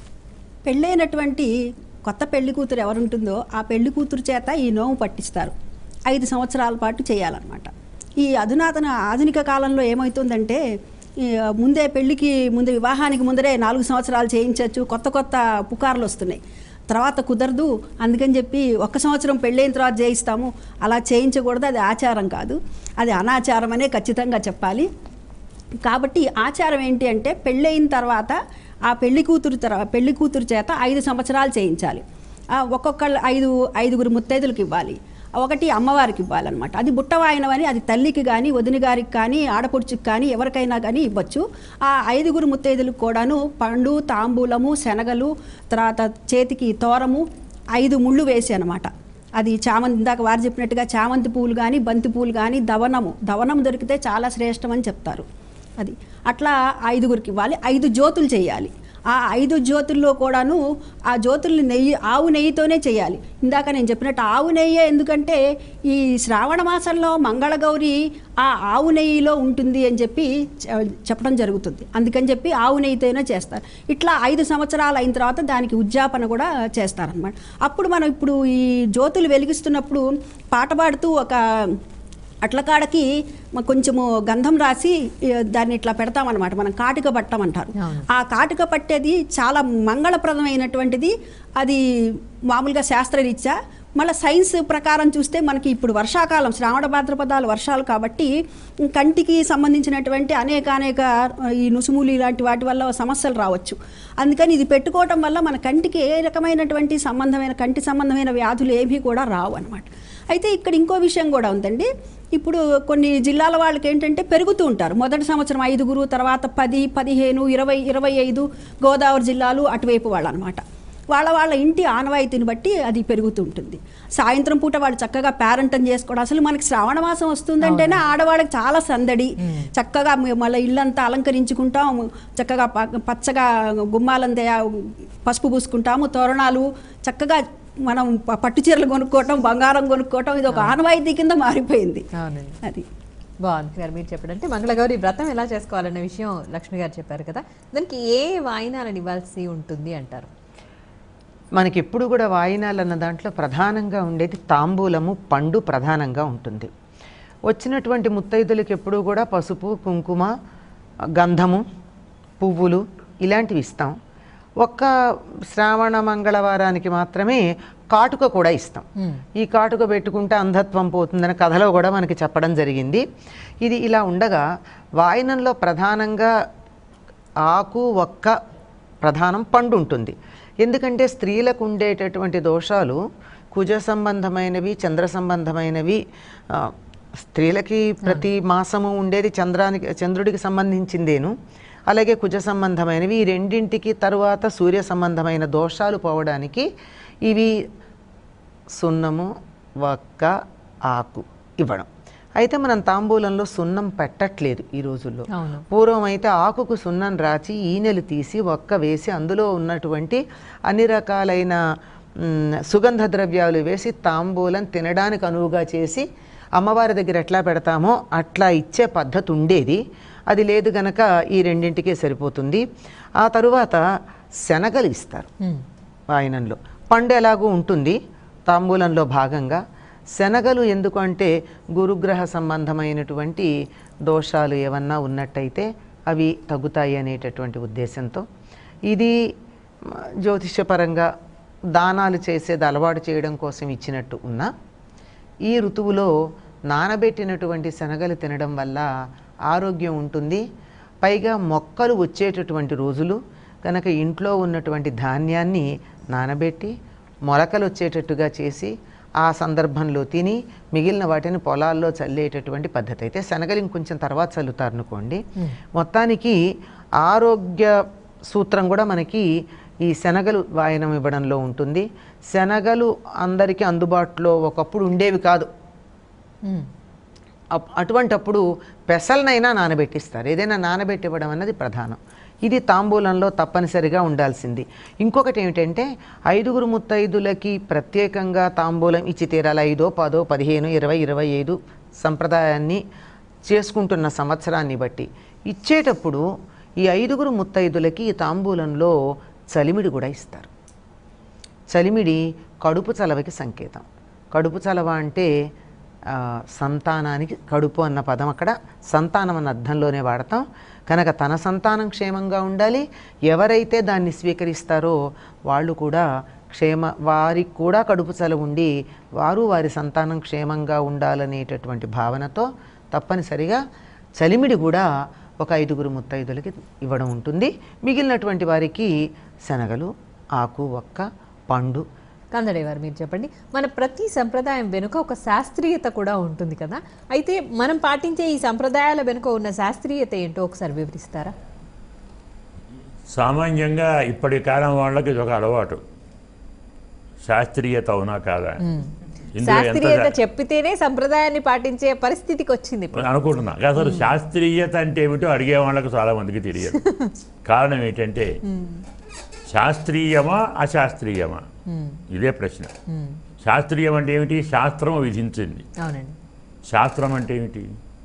పెళ్ళైనటువంటి కొత్త పెళ్లి కూతురు ఎవరుంటుందో ఆ పెళ్లి కూతురు చేత ఈ నోము పట్టిస్తారు ఐదు సంవత్సరాల పాటు చేయాలన్నమాట ఈ అధునాతన ఆధునిక కాలంలో ఏమవుతుందంటే ఈ ముందే పెళ్లికి ముందు వివాహానికి ముందరే నాలుగు సంవత్సరాలు చేయించవచ్చు కొత్త కొత్త పుకార్లు వస్తున్నాయి తర్వాత కుదరదు అందుకని చెప్పి ఒక్క సంవత్సరం పెళ్ళైన తర్వాత చేయిస్తాము అలా చేయించకూడదు అది ఆచారం కాదు అది అనాచారం అనే ఖచ్చితంగా చెప్పాలి కాబట్టి ఆచారం ఏంటి అంటే పెళ్ళయిన తర్వాత ఆ పెళ్లి కూతురు తర పెళ్లి కూతురు చేత ఐదు సంవత్సరాలు చేయించాలి ఆ ఒక్కొక్కళ్ళు ఐదు ఐదుగురు ముత్తైదులకు ఇవ్వాలి ఒకటి అమ్మవారికి ఇవ్వాలన్నమాట అది బుట్టవాయనం అని అది తల్లికి కానీ వదిన గారికి కానీ ఆడపడుచుకి కానీ ఎవరికైనా కానీ ఇవ్వచ్చు ఆ ఐదుగురు ముత్తైదులకు కూడాను పండు తాంబూలము శనగలు తర్వాత చేతికి తోరము ఐదు ముళ్ళు వేసి అనమాట అది చామంతి ఇందాక వారు చెప్పినట్టుగా చామంతి పూలు కానీ బంతి పూలు కానీ దవనము దవనం దొరికితే చాలా శ్రేష్టం అని చెప్తారు అది అట్లా ఐదుగురికి ఇవ్వాలి ఐదు జ్యోతులు చేయాలి ఆ ఐదు జ్యోతుల్లో కూడాను ఆ జ్యోతుల్ని నెయ్యి ఆవు నెయ్యితోనే చేయాలి ఇందాక నేను చెప్పినట్టు ఆవు నెయ్యి ఎందుకంటే ఈ శ్రావణ మాసంలో మంగళగౌరి ఆ ఆవు నెయ్యిలో ఉంటుంది అని చెప్పి చె- చెప్పడం జరుగుతుంది అందుకని చెప్పి ఆవు నెయ్యితోనే చేస్తారు ఇట్లా ఐదు సంవత్సరాలు అయిన తర్వాత దానికి ఉద్యాపన కూడా చేస్తారనమాట అప్పుడు మనం ఇప్పుడు ఈ జ్యోతులు వెలిగిస్తున్నప్పుడు పాట పాడుతూ ఒక అట్లకాడకి మ- కొంచెము గంధం రాసి ఈ, దాన్ని ఇట్లా పెడతామన్నమాట మనం కాటుక పట్టమంటారు అవును. ఆ కాటుక పట్టేది చాలా మంగళప్రదమైనటువంటిది అది మామూలుగా శాస్త్రరీత్యా మళ్ళీ సైన్స్ ప్రకారం చూస్తే మనకి ఇప్పుడు వర్షాకాలం శ్రావణ భాద్రపదాలు వర్షాలు కాబట్టి కంటికి సంబంధించినటువంటి అనేక అనేక ఈ నుసుములు ఇలాంటి వాటి వల్ల సమస్యలు రావచ్చు అందుకని ఇది పెట్టుకోవటం వల్ల మన కంటికి ఏ రకమైనటువంటి సంబంధమైన కంటి సంబంధమైన వ్యాధులు ఏమీ కూడా రావు అనమాట అయితే ఇక్కడ ఇంకో విషయం కూడా ఉందండి ఇప్పుడు కొన్ని జిల్లాల వాళ్ళకి ఏంటంటే పెరుగుతూ ఉంటారు మొదటి సంవత్సరం ఐదుగురు తర్వాత పది పదిహేను ఇరవై ఇరవై ఐదు గోదావరి జిల్లాలు అటువైపు వాళ్ళు అనమాట వాళ్ళ వాళ్ళ ఇంటి ఆనవాయితీని బట్టి అది పెరుగుతూ ఉంటుంది సాయంత్రం పూట వాళ్ళు చక్కగా పేరెంటం చేసుకోవడం అసలు మనకి శ్రావణ మాసం వస్తుందంటేనే ఆడవాళ్ళకి చాలా సందడి చక్కగా మ- మళ్ళీ ఇల్లంతా అలంకరించుకుంటాం చక్కగా ప- పచ్చగా గుమ్మాలందే పసుపు పూసుకుంటాము తోరణాలు చక్కగా మనం ప- పట్టు చీరలు కొనుక్కోవటం బంగారం కొనుక్కోవటం ఇది ఒక ఆనవాయితీ కింద మారిపోయింది అవునండి అది బాగుంది గారు మీరు చెప్పారు అంటే మంగళగౌరి వ్రతం ఎలా చేసుకోవాలనే విషయం లక్ష్మి గారు చెప్పారు కదా దానికి ఏ వాయినాలను ఇవ్వాల్సి ఉంటుంది అంటారు మనకి ఎప్పుడు కూడా వాయినాలు అన్న దాంట్లో ప్రధానంగా ఉండేది తాంబూలము పండు ప్రధానంగా ఉంటుంది వచ్చినటువంటి ముత్తైదులకి ఎప్పుడూ కూడా పసుపు కుంకుమ గంధము పువ్వులు ఇలాంటివి ఇస్తాం ఒక్క శ్రావణ మంగళవారానికి మాత్రమే కాటుక కూడా ఇస్తాం ఈ కాటుక పెట్టుకుంటే అంధత్వం పోతుందని కథలో కూడా మనకి చెప్పడం జరిగింది ఇది ఇలా ఉండగా వాయనంలో ప్రధానంగా ఆకు ఒక్క ప్రధానం పండు ఉంటుంది ఎందుకంటే స్త్రీలకు ఉండేటటువంటి దోషాలు కుజ సంబంధమైనవి చంద్ర సంబంధమైనవి ఆ, స్త్రీలకి ప్రతి మాసము ఉండేది చంద్రానికి చంద్రుడికి సంబంధించిందేను అలాగే కుజ సంబంధమైనవి ఈ రెండింటికి తరువాత సూర్య సంబంధమైన దోషాలు పోవడానికి ఇవి సున్నము వక్క ఆకు ఇవ్వడం అయితే మనం తాంబూలంలో సున్నం పెట్టట్లేదు ఈ రోజుల్లో అవును. పూర్వం అయితే ఆకుకు సున్నం రాచి ఈనెలు తీసి ఒక్క వేసి అందులో ఉన్నటువంటి అన్ని రకాలైన మ్, సుగంధ ద్రవ్యాలు వేసి తాంబూలం తినడానికి అనువుగా చేసి అమ్మవారి దగ్గర ఎట్లా పెడతామో అట్లా ఇచ్చే పద్ధతి ఉండేది అది లేదు గనక ఈ రెండింటికే సరిపోతుంది ఆ తరువాత శనగలు ఇస్తారు వాయనంలో పండు ఎలాగూ ఉంటుంది తాంబూలంలో భాగంగా శనగలు ఎందుకు అంటే గురుగ్రహ సంబంధమైనటువంటి దోషాలు ఏమన్నా ఉన్నట్టయితే అవి తగ్గుతాయి అనేటటువంటి ఉద్దేశంతో ఇది మ, జ్యోతిష్యపరంగా దానాలు చేసేది అలవాటు చేయడం కోసం ఇచ్చినట్టు ఉన్నా ఈ ఋతువులో నానబెట్టినటువంటి శనగలు తినడం వల్ల ఆరోగ్యం ఉంటుంది పైగా మొక్కలు వచ్చేటటువంటి రోజులు కనుక ఇంట్లో ఉన్నటువంటి ధాన్యాన్ని నానబెట్టి మొలకలు వచ్చేటట్టుగా చేసి ఆ సందర్భంలో తిని మిగిలిన వాటిని పొలాల్లో చల్లేటటువంటి పద్ధతి అయితే శనగలు ఇంకొంచెం తర్వాత చల్లుతారు అనుకోండి మొత్తానికి ఆరోగ్య సూత్రం కూడా మనకి ఈ శనగలు వాయనం ఇవ్వడంలో ఉంటుంది శనగలు అందరికీ అందుబాటులో ఒకప్పుడు ఉండేవి కాదు అప్- అటువంటప్పుడు పెసలనైనా నానబెట్టిస్తారు ఏదైనా నానబెట్టి ఇవ్వడం అన్నది ప్రధానం ఇది తాంబూలంలో తప్పనిసరిగా ఉండాల్సింది ఇంకొకటి ఏమిటంటే ఐదుగురు ముత్తైదులకి ప్రత్యేకంగా తాంబూలం ఇచ్చి తీరాలి ఐదో పదో పదిహేను ఇరవై ఇరవై ఐదు సంప్రదాయాన్ని చేసుకుంటున్న సంవత్సరాన్ని బట్టి ఇచ్చేటప్పుడు ఈ ఐదుగురు ముత్తైదులకి ఈ తాంబూలంలో చలిమిడి కూడా ఇస్తారు చలిమిడి కడుపు చలవకి సంకేతం కడుపు చలవ అంటే ఆ, సంతానానికి కడుపు అన్న పదం అక్కడ సంతానం అన్న అర్థంలోనే వాడతాం కనుక తన సంతానం క్షేమంగా ఉండాలి ఎవరైతే దాన్ని స్వీకరిస్తారో వాళ్ళు కూడా క్షేమ వారికి కూడా కడుపు చలవ ఉండి వారు వారి సంతానం క్షేమంగా ఉండాలనేటటువంటి భావనతో తప్పనిసరిగా చలిమిడి కూడా ఒక ఐదుగురు ముత్తైదులకి ఇవ్వడం ఉంటుంది మిగిలినటువంటి వారికి శనగలు ఆకు ఒక్క పండు కందడే వారు మీరు చెప్పండి మన ప్రతి సంప్రదాయం వెనుక ఒక శాస్త్రీయత కూడా ఉంటుంది కదా అయితే మనం పాటించే ఈ సంప్రదాయాల వెనుక ఉన్న శాస్త్రీయత ఏంటో ఒకసారి వివరిస్తారా సామాన్యంగా ఇప్పటి కాలం వాళ్ళకి ఇది ఒక అలవాటు శాస్త్రీయత అవునా కాదా ఇందులో ఎంత శాస్త్రీయత చెప్పితేనే సంప్రదాయాన్ని పాటించే పరిస్థితికి వచ్చింది ఇప్పుడు అనుకుంటున్నా అసలు శాస్త్రీయత అంటే ఏమిటో అడిగే వాళ్ళకి చాలా మందికి తెలియదు కారణం ఏంటంటే శాస్త్రీయమా అశాస్త్రీయమా ఇదే ప్రశ్న శాస్త్రీయం అంటే ఏమిటి శాస్త్రం విధించింది అవునండి శాస్త్రం అంటే ఏమిటి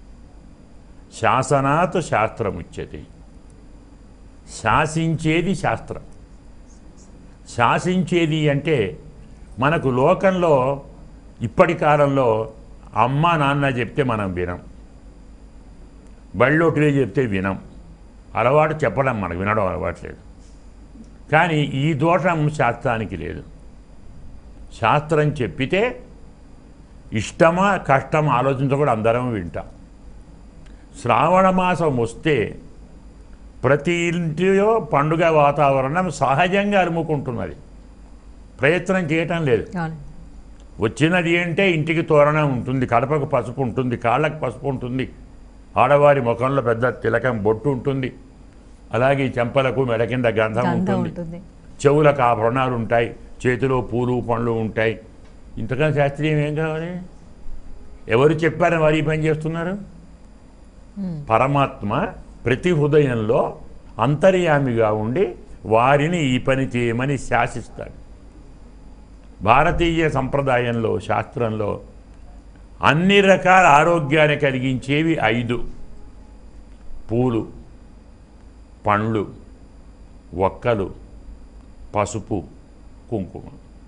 శాసనాత్ శాస్త్రం ఉచ్యతే శాసించేది శాస్త్రం శాసించేది అంటే మనకు లోకంలో ఇప్పటి కాలంలో అమ్మ నాన్న చెప్తే మనం వినం బళ్ళోటిలే చెప్తే వినం అలవాటు చెప్పడం మనకు వినడం అలవాటు లేదు కానీ ఈ దోషం శాస్త్రానికి లేదు శాస్త్రం చెప్పితే ఇష్టమా కష్టమా ఆలోచించకూడదు అందరం వింటాం శ్రావణ మాసం వస్తే ప్రతి ఇంటిలో పండుగ వాతావరణం సహజంగా అలుముకుంటున్నది ప్రయత్నం చేయటం లేదు అవును వచ్చినది అంటే ఇంటికి తోరణం ఉంటుంది కడపకు పసుపు ఉంటుంది కాళ్ళకు పసుపు ఉంటుంది ఆడవారి ముఖంలో పెద్ద తిలకం బొట్టు ఉంటుంది అలాగే ఈ చెంపలకు మెడ కింద గంధం గంధం ఉంటుంది ఉంటుంది చెవులకు ఆభరణాలు ఉంటాయి చేతిలో పూలు పండ్లు ఉంటాయి ఇంతకన్నా శాస్త్రీయం ఏం కావాలి ఎవరు చెప్పారని వారు ఈ పని చేస్తున్నారు పరమాత్మ ప్రతి హృదయంలో అంతర్యామిగా ఉండి వారిని ఈ పని చేయమని శాసిస్తాడు భారతీయ సంప్రదాయంలో శాస్త్రంలో అన్ని రకాల ఆరోగ్యాన్ని కలిగించేవి ఐదు పూలు పండ్లు ఒక్కలు పసుపు కుంకుమ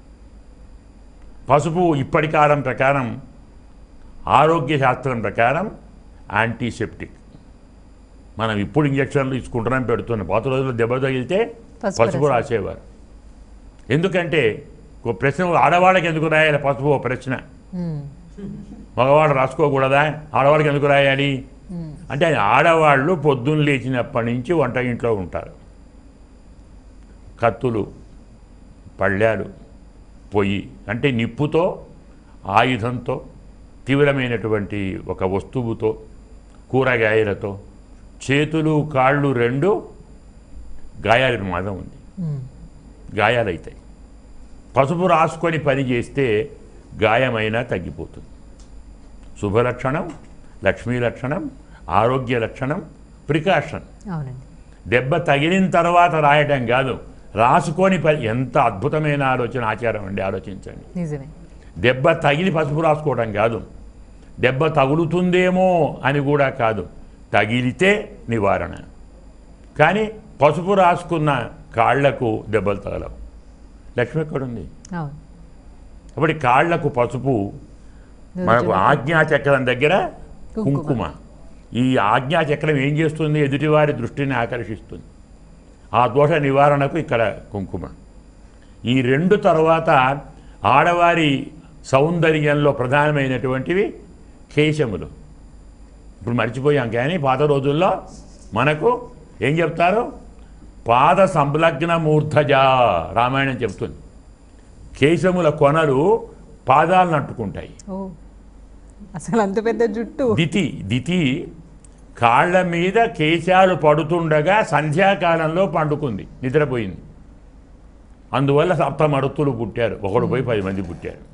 పసుపు ఇప్పటి కాలం ప్రకారం ఆరోగ్య శాస్త్రం ప్రకారం యాంటీసెప్టిక్ మనం ఇప్పుడు ఇంజక్షన్లు ఇచ్చుకుంటున్నాం పెడుతున్నాం పాత రోజుల్లో దెబ్బ తగిలితే పసుపు పసుపు రాసేవారు ఎందుకంటే ఒక ప్రశ్న ఆడవాళ్ళకి ఎందుకు రాయాలి పసుపు ఓ ప్రశ్న ఉమ్, మగవాడు రాసుకోకూడదా ఆడవాళ్ళకి ఎందుకు రాయాలి ఉమ్, అంటే ఆడవాళ్ళు పొద్దున్న లేచినప్పటి నుంచి వంట ఇంట్లో ఉంటారు కత్తులు పళ్ళాలు పొయ్యి అంటే నిప్పుతో ఆయుధంతో తీవ్రమైనటువంటి ఒక వస్తువుతో కూరగాయలతో చేతులు కాళ్ళు రెండు గాయాల ప్రమాదం ఉంది ఉమ్, గాయాలవుతాయి పసుపు రాసుకొని పని చేస్తే గాయమైనా తగ్గిపోతుంది శుభలక్షణం లక్ష్మీ లక్షణం ఆరోగ్య లక్షణం ప్రికాషన్ అవునండి దెబ్బ తగిలిన తర్వాత రాయటం కాదు రాసుకొని పని ఎంత అద్భుతమైన ఆలోచన ఆచారం అండి ఆలోచించండి నిజమే దెబ్బ తగిలి పసుపు రాసుకోవడం కాదు దెబ్బ తగులుతుందేమో అని కూడా కాదు తగిలితే నివారణ కానీ పసుపు రాసుకున్న కాళ్లకు దెబ్బలు తగలవు లక్ష్మి ఎక్కడుంది అవును అప్పటి కాళ్లకు పసుపు మనకు ఆజ్ఞాచక్రం దగ్గర కుంకుమ. కుంకుమ ఈ ఆజ్ఞాచక్రం ఏం చేస్తుంది ఎదుటివారి దృష్టిని ఆకర్షిస్తుంది ఆ దోష నివారణకు ఇక్కడ కుంకుమ ఈ రెండు తర్వాత ఆడవారి సౌందర్యంలో ప్రధానమైనటువంటివి కేశములు ఇప్పుడు మర్చిపోయాం కానీ పాత రోజుల్లో మనకు ఏం చెప్తారు పాద సంలగ్న మూర్ధజా రామాయణం చెప్తుంది కేశముల కొనలు పాదాలను అంటుకుంటాయి ఓ అసలు అంత పెద్ద జుట్టు దితి దితి కాళ్ళ మీద కేశాలు పడుతుండగా సంధ్యాకాలంలో పండుకుంది నిద్రపోయింది అందువల్ల సప్త మరుతులు పుట్టారు ఒకడు పోయి పది మంది పుట్టారు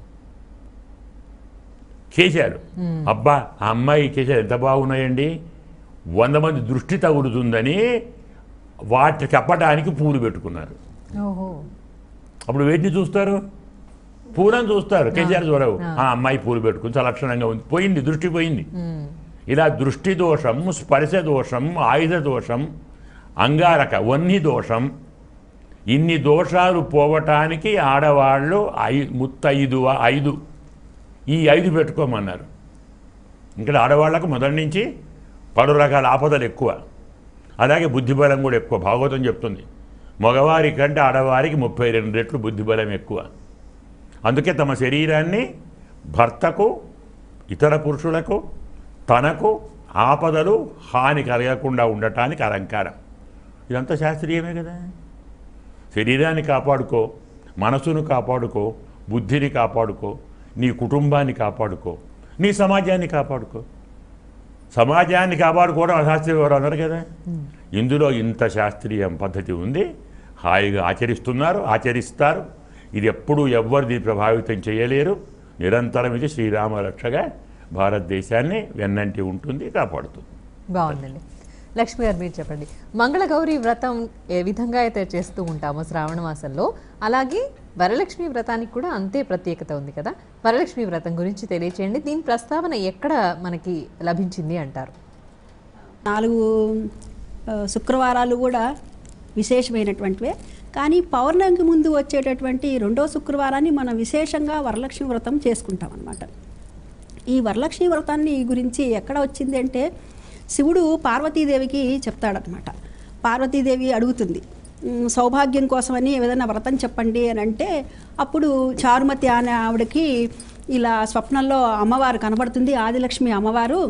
కేశాలు అబ్బా ఆ అమ్మాయి కేశాలు ఎంత బాగున్నాయండి వంద మంది దృష్టి తగులుతుందని వాటి చెప్పడానికి పూలు పెట్టుకున్నారు ఓహో అప్పుడు వేటిని చూస్తారు పూలను చూస్తారు కేసీఆర్ చూడవు ఆ. ఆ అమ్మాయి పూలు పెట్టుకుని చాలా లక్షణంగా ఉంది పోయింది దృష్టి పోయింది ఉమ్, ఇలా దృష్టి దోషం స్పర్శ దోషం ఆయుధ దోషం అంగారక వన్ని దోషం ఇన్ని దోషాలు పోవటానికి ఆడవాళ్ళు ఐ ముత్తైదు ఐదు ఈ ఐదు పెట్టుకోమన్నారు ఇక్కడ ఆడవాళ్లకు మొదటి నుంచి పలు రకాల ఆపదలు ఎక్కువ అలాగే బుద్ధిబలం కూడా ఎక్కువ భాగవతం చెప్తుంది మగవారి కంటే ఆడవారికి ముప్పై రెండు రెట్లు బుద్ధిబలం ఎక్కువ అందుకే తమ శరీరాన్ని భర్తకు ఇతర పురుషులకు తనకు ఆపదలు హాని కలగకుండా ఉండటానికి అలంకారం ఇదంతా శాస్త్రీయమే కదా శరీరాన్ని కాపాడుకో మనసును కాపాడుకో బుద్ధిని కాపాడుకో నీ కుటుంబాన్ని కాపాడుకో నీ సమాజాన్ని కాపాడుకో సమాజాన్ని కాపాడుకోవడం అశాస్త్రీయ వారు అన్నారు కదా ఇందులో ఇంత శాస్త్రీయ పద్ధతి ఉంది హాయిగా ఆచరిస్తున్నారు ఆచరిస్తారు ఇది ఎప్పుడూ ఎవ్వరిది ప్రభావితం చేయలేరు నిరంతరం ఇది శ్రీరామ రక్షగా భారతదేశాన్ని వెన్నంటి ఉంటుంది కాపాడుతుంది బాగుందండి లక్ష్మి గారు మీరు చెప్పండి మంగళగౌరి వ్రతం ఏ విధంగా అయితే చేస్తూ ఉంటామో శ్రావణ మాసంలో అలాగే వరలక్ష్మి వ్రతానికి కూడా అంతే ప్రత్యేకత ఉంది కదా వరలక్ష్మి వ్రతం గురించి తెలియచేయండి దీని ప్రస్తావన ఎక్కడ మనకి లభించింది అంటారు నాలుగు ఆ, శుక్రవారాలు కూడా విశేషమైనటువంటివే కానీ పౌర్ణమికి ముందు వచ్చేటటువంటి రెండో శుక్రవారాన్ని మనం విశేషంగా వరలక్ష్మి వ్రతం చేసుకుంటాం అన్నమాట ఈ వరలక్ష్మి వ్రతాన్ని గురించి ఎక్కడ వచ్చింది అంటే శివుడు పార్వతీదేవికి చెప్తాడనమాట పార్వతీదేవి అడుగుతుంది "ఉమ్, సౌభాగ్యం కోసమని ఏదైనా వ్రతం చెప్పండి అని అంటే అప్పుడు చారుమతి అనే ఆవిడకి ఇలా స్వప్నంలో అమ్మవారు కనబడుతుంది ఆదిలక్ష్మి అమ్మవారు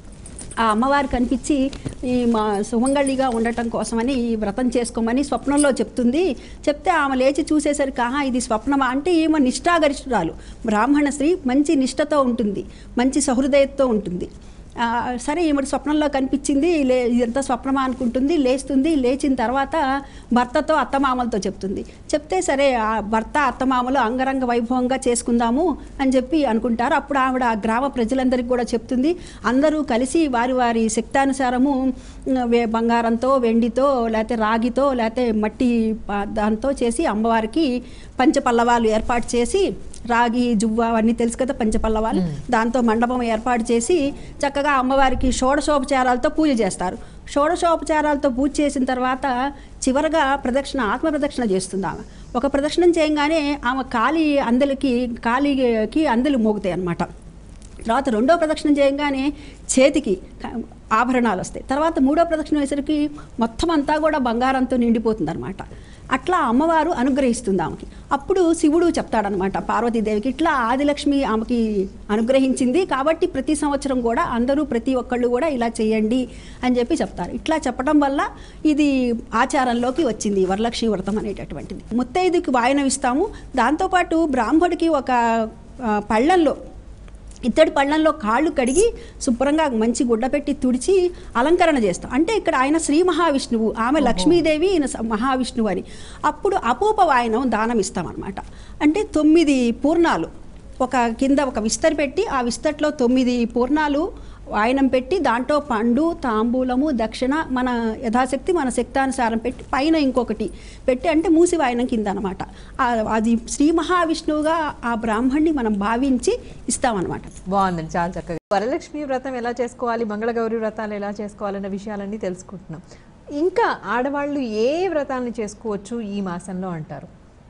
ఆ అమ్మవారు కనిపించి ఈ మా సుమంగళిగా ఉండటం కోసమని ఈ వ్రతం చేసుకోమని స్వప్నంలో చెప్తుంది చెప్తే ఆమె లేచి చూసేసరికి ఆహా ఇది స్వప్నమా అంటే ఈమె నిష్ఠాగరిష్ఠురాలు బ్రాహ్మణ స్త్రీ మంచి నిష్ఠతో ఉంటుంది మంచి సహృదయతో ఉంటుంది ఆ, సరే ఈమెడి స్వప్నంలో కనిపించింది లే ఇదంతా స్వప్నమా అనుకుంటుంది లేస్తుంది లేచిన తర్వాత భర్తతో అత్తమామలతో చెప్తుంది చెప్తే సరే ఆ భర్త అత్తమామలు అంగరంగ వైభవంగా చేసుకుందాము అని చెప్పి అనుకుంటారు అప్పుడు ఆవిడ ఆ గ్రామ ప్రజలందరికీ కూడా చెప్తుంది అందరూ కలిసి వారి వారి శక్తానుసారము ఉమ్, వే- బంగారంతో వెండితో లేకపోతే రాగితో లేకపోతే మట్టి ప- దాంతో చేసి అమ్మవారికి పంచపల్లవాలు ఏర్పాటు చేసి రాగి జువ్వ అవన్నీ తెలుసు కదా పంచపల్లవాలు దాంతో మండపం ఏర్పాటు చేసి చక్కగా అమ్మవారికి షోడశోపచారాలతో పూజ చేస్తారు షోడశోపచారాలతో పూజ చేసిన తర్వాత చివరగా ప్రదక్షిణ ఆత్మ ప్రదక్షిణ చేస్తుంది ఆమె ఒక ప్రదక్షిణం చేయగానే ఆమె కాలి అందలకి కాలికి అందలు మోగుతాయి అన్నమాట తర్వాత రెండో ప్రదక్షిణం చేయగానే చేతికి క- ఆభరణాలు వస్తాయి తర్వాత మూడో ప్రదక్షిణం వేసరికి మొత్తం అంతా కూడా బంగారంతో నిండిపోతుంది అనమాట అట్లా అమ్మవారు అనుగ్రహిస్తుంది ఆమెకి అప్పుడు శివుడు చెప్తాడనమాట పార్వతీదేవికి ఇట్లా ఆదిలక్ష్మి ఆమెకి అనుగ్రహించింది కాబట్టి ప్రతి సంవత్సరం కూడా అందరూ ప్రతి ఒక్కళ్ళు కూడా ఇలా చేయండి అని చెప్పి చెప్తారు ఇట్లా చెప్పడం వల్ల ఇది ఆచారంలోకి వచ్చింది ఈ వరలక్ష్మి వ్రతం అనేటటువంటిది ముత్తైదుకి వాయనం ఇస్తాము దాంతోపాటు బ్రాహ్మడికి ఒక ఆ, పళ్ళల్లో ఇత్తడి పళ్ళంలో కాళ్ళు కడిగి శుభ్రంగా మంచి గుడ్డ పెట్టి తుడిచి అలంకరణ చేస్తాం అంటే ఇక్కడ ఆయన శ్రీ మహావిష్ణువు ఆమె లక్ష్మీదేవి ఈయన స- మహావిష్ణువు అని అప్పుడు అపూప వాయనం దానం ఇస్తామన్నమాట అంటే తొమ్మిది పూర్ణాలు ఒక కింద ఒక విస్తరి పెట్టి ఆ విస్తట్లో తొమ్మిది పూర్ణాలు వాయనం పెట్టి దాంట్లో పండు తాంబూలము దక్షిణ మన యథాశక్తి మన శక్తానుసారం పెట్టి పైన ఇంకొకటి పెట్టి అంటే మూసి వాయనం కింద అనమాట అది శ్రీ మహావిష్ణువుగా ఆ బ్రాహ్మణ్ణి మనం భావించి ఇస్తామన్నమాట బాగుందండి చాలా చక్కగా వరలక్ష్మి వ్రతం ఎలా చేసుకోవాలి మంగళగౌరి వ్రతాలు ఎలా చేసుకోవాలన్న విషయాలన్నీ తెలుసుకుంటున్నాం ఇంకా ఆడవాళ్ళు ఏ వ్రతాలను చేసుకోవచ్చు ఈ మాసంలో అంటారు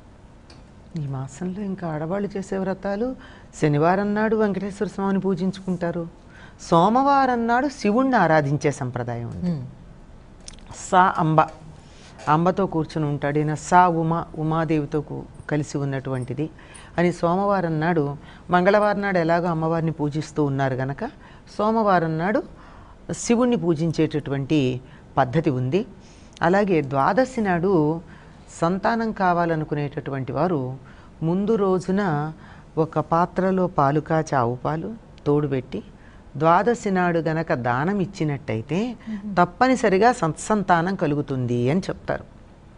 ఈ మాసంలో ఇంకా ఆడవాళ్ళు చేసే వ్రతాలు శనివారం నాడు వెంకటేశ్వర స్వామిని పూజించుకుంటారు సోమవారం నాడు శివుణ్ణి ఆరాధించే సంప్రదాయం ఉంది సా అంబ అంబతో కూర్చుని ఉంటాడు ఈయన సా ఉమా ఉమాదేవితో కూ- కలిసి ఉన్నటువంటిది అని సోమవారం నాడు మంగళవారం నాడు ఎలాగో అమ్మవారిని పూజిస్తూ ఉన్నారు గనక సోమవారం నాడు శివుణ్ణి పూజించేటటువంటి పద్ధతి ఉంది అలాగే ద్వాదశి నాడు సంతానం కావాలనుకునేటటువంటి వారు ముందు రోజున ఒక పాత్రలో పాలు కాచి ఆవు పాలు తోడుపెట్టి ద్వాదశి నాడు గనక దానం ఇచ్చినట్టయితే తప్పనిసరిగా సత్సంతానం కలుగుతుంది అని చెప్తారు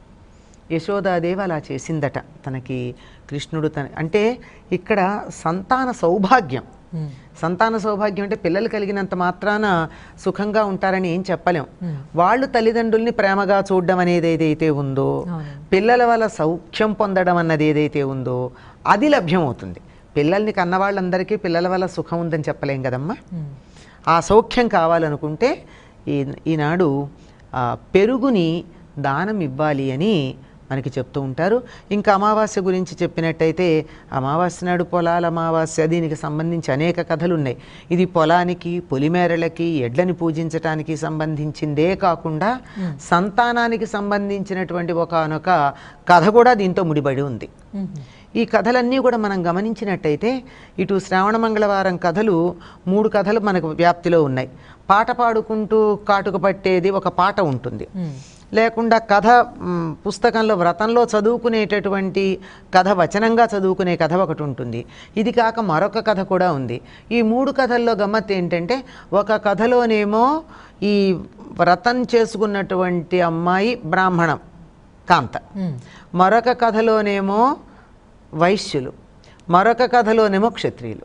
యశోదాదేవి అలా చేసిందట తనకి కృష్ణుడు తన అంటే ఇక్కడ సంతాన సౌభాగ్యం సంతాన సౌభాగ్యం అంటే పిల్లలు కలిగినంత మాత్రాన సుఖంగా ఉంటారని ఏం చెప్పలేం వాళ్ళు తల్లిదండ్రుల్ని ప్రేమగా చూడడం అనేది ఏదైతే ఉందో పిల్లల వల్ల సౌఖ్యం పొందడం అన్నది ఏదైతే ఉందో అది లభ్యమవుతుంది పిల్లల్ని కన్నవాళ్ళందరికీ పిల్లల వల్ల సుఖం ఉందని చెప్పలేం కదమ్మా ఆ సౌఖ్యం కావాలనుకుంటే ఈ ఈనాడు ఆ, పెరుగుని దానం ఇవ్వాలి అని మనకి చెప్తూ ఉంటారు ఇంకా అమావాస్య గురించి చెప్పినట్టయితే అమావాస్య నాడు పొలాల అమావాస్య దీనికి సంబంధించి అనేక కథలు ఉన్నాయి ఇది పొలానికి పొలిమేరలకి ఎడ్లని పూజించటానికి సంబంధించిందే కాకుండా సంతానానికి సంబంధించినటువంటి ఒకనొక కథ కూడా దీంతో ముడిపడి ఉంది ఈ కథలన్నీ కూడా మనం గమనించినట్టయితే ఇటు శ్రావణ మంగళవారం కథలు మూడు కథలు మనకు వ్యాప్తిలో ఉన్నాయి పాట పాడుకుంటూ కాటుక పట్టేది ఒక పాట ఉంటుంది లేకుండా కథ మ్, పుస్తకంలో వ్రతంలో చదువుకునేటటువంటి కథ వచనంగా చదువుకునే కథ ఒకటి ఉంటుంది ఇది కాక మరొక కథ కూడా ఉంది ఈ మూడు కథల్లో గమ్మత్ ఏంటంటే ఒక కథలోనేమో ఈ వ్రతం చేసుకున్నటువంటి అమ్మాయి బ్రాహ్మణం కాంత మరొక కథలోనేమో వైశ్యులు మరొక కథలోనేమో క్షత్రియులు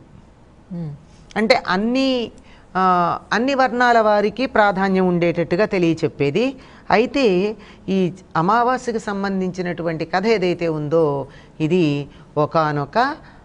అంటే అన్ని ఆ, అన్ని వర్ణాల వారికి ప్రాధాన్యం ఉండేటట్టుగా తెలియచెప్పేది అయితే ఈ అమావాస్యకు సంబంధించినటువంటి కథ ఏదైతే ఉందో ఇది ఒకానొక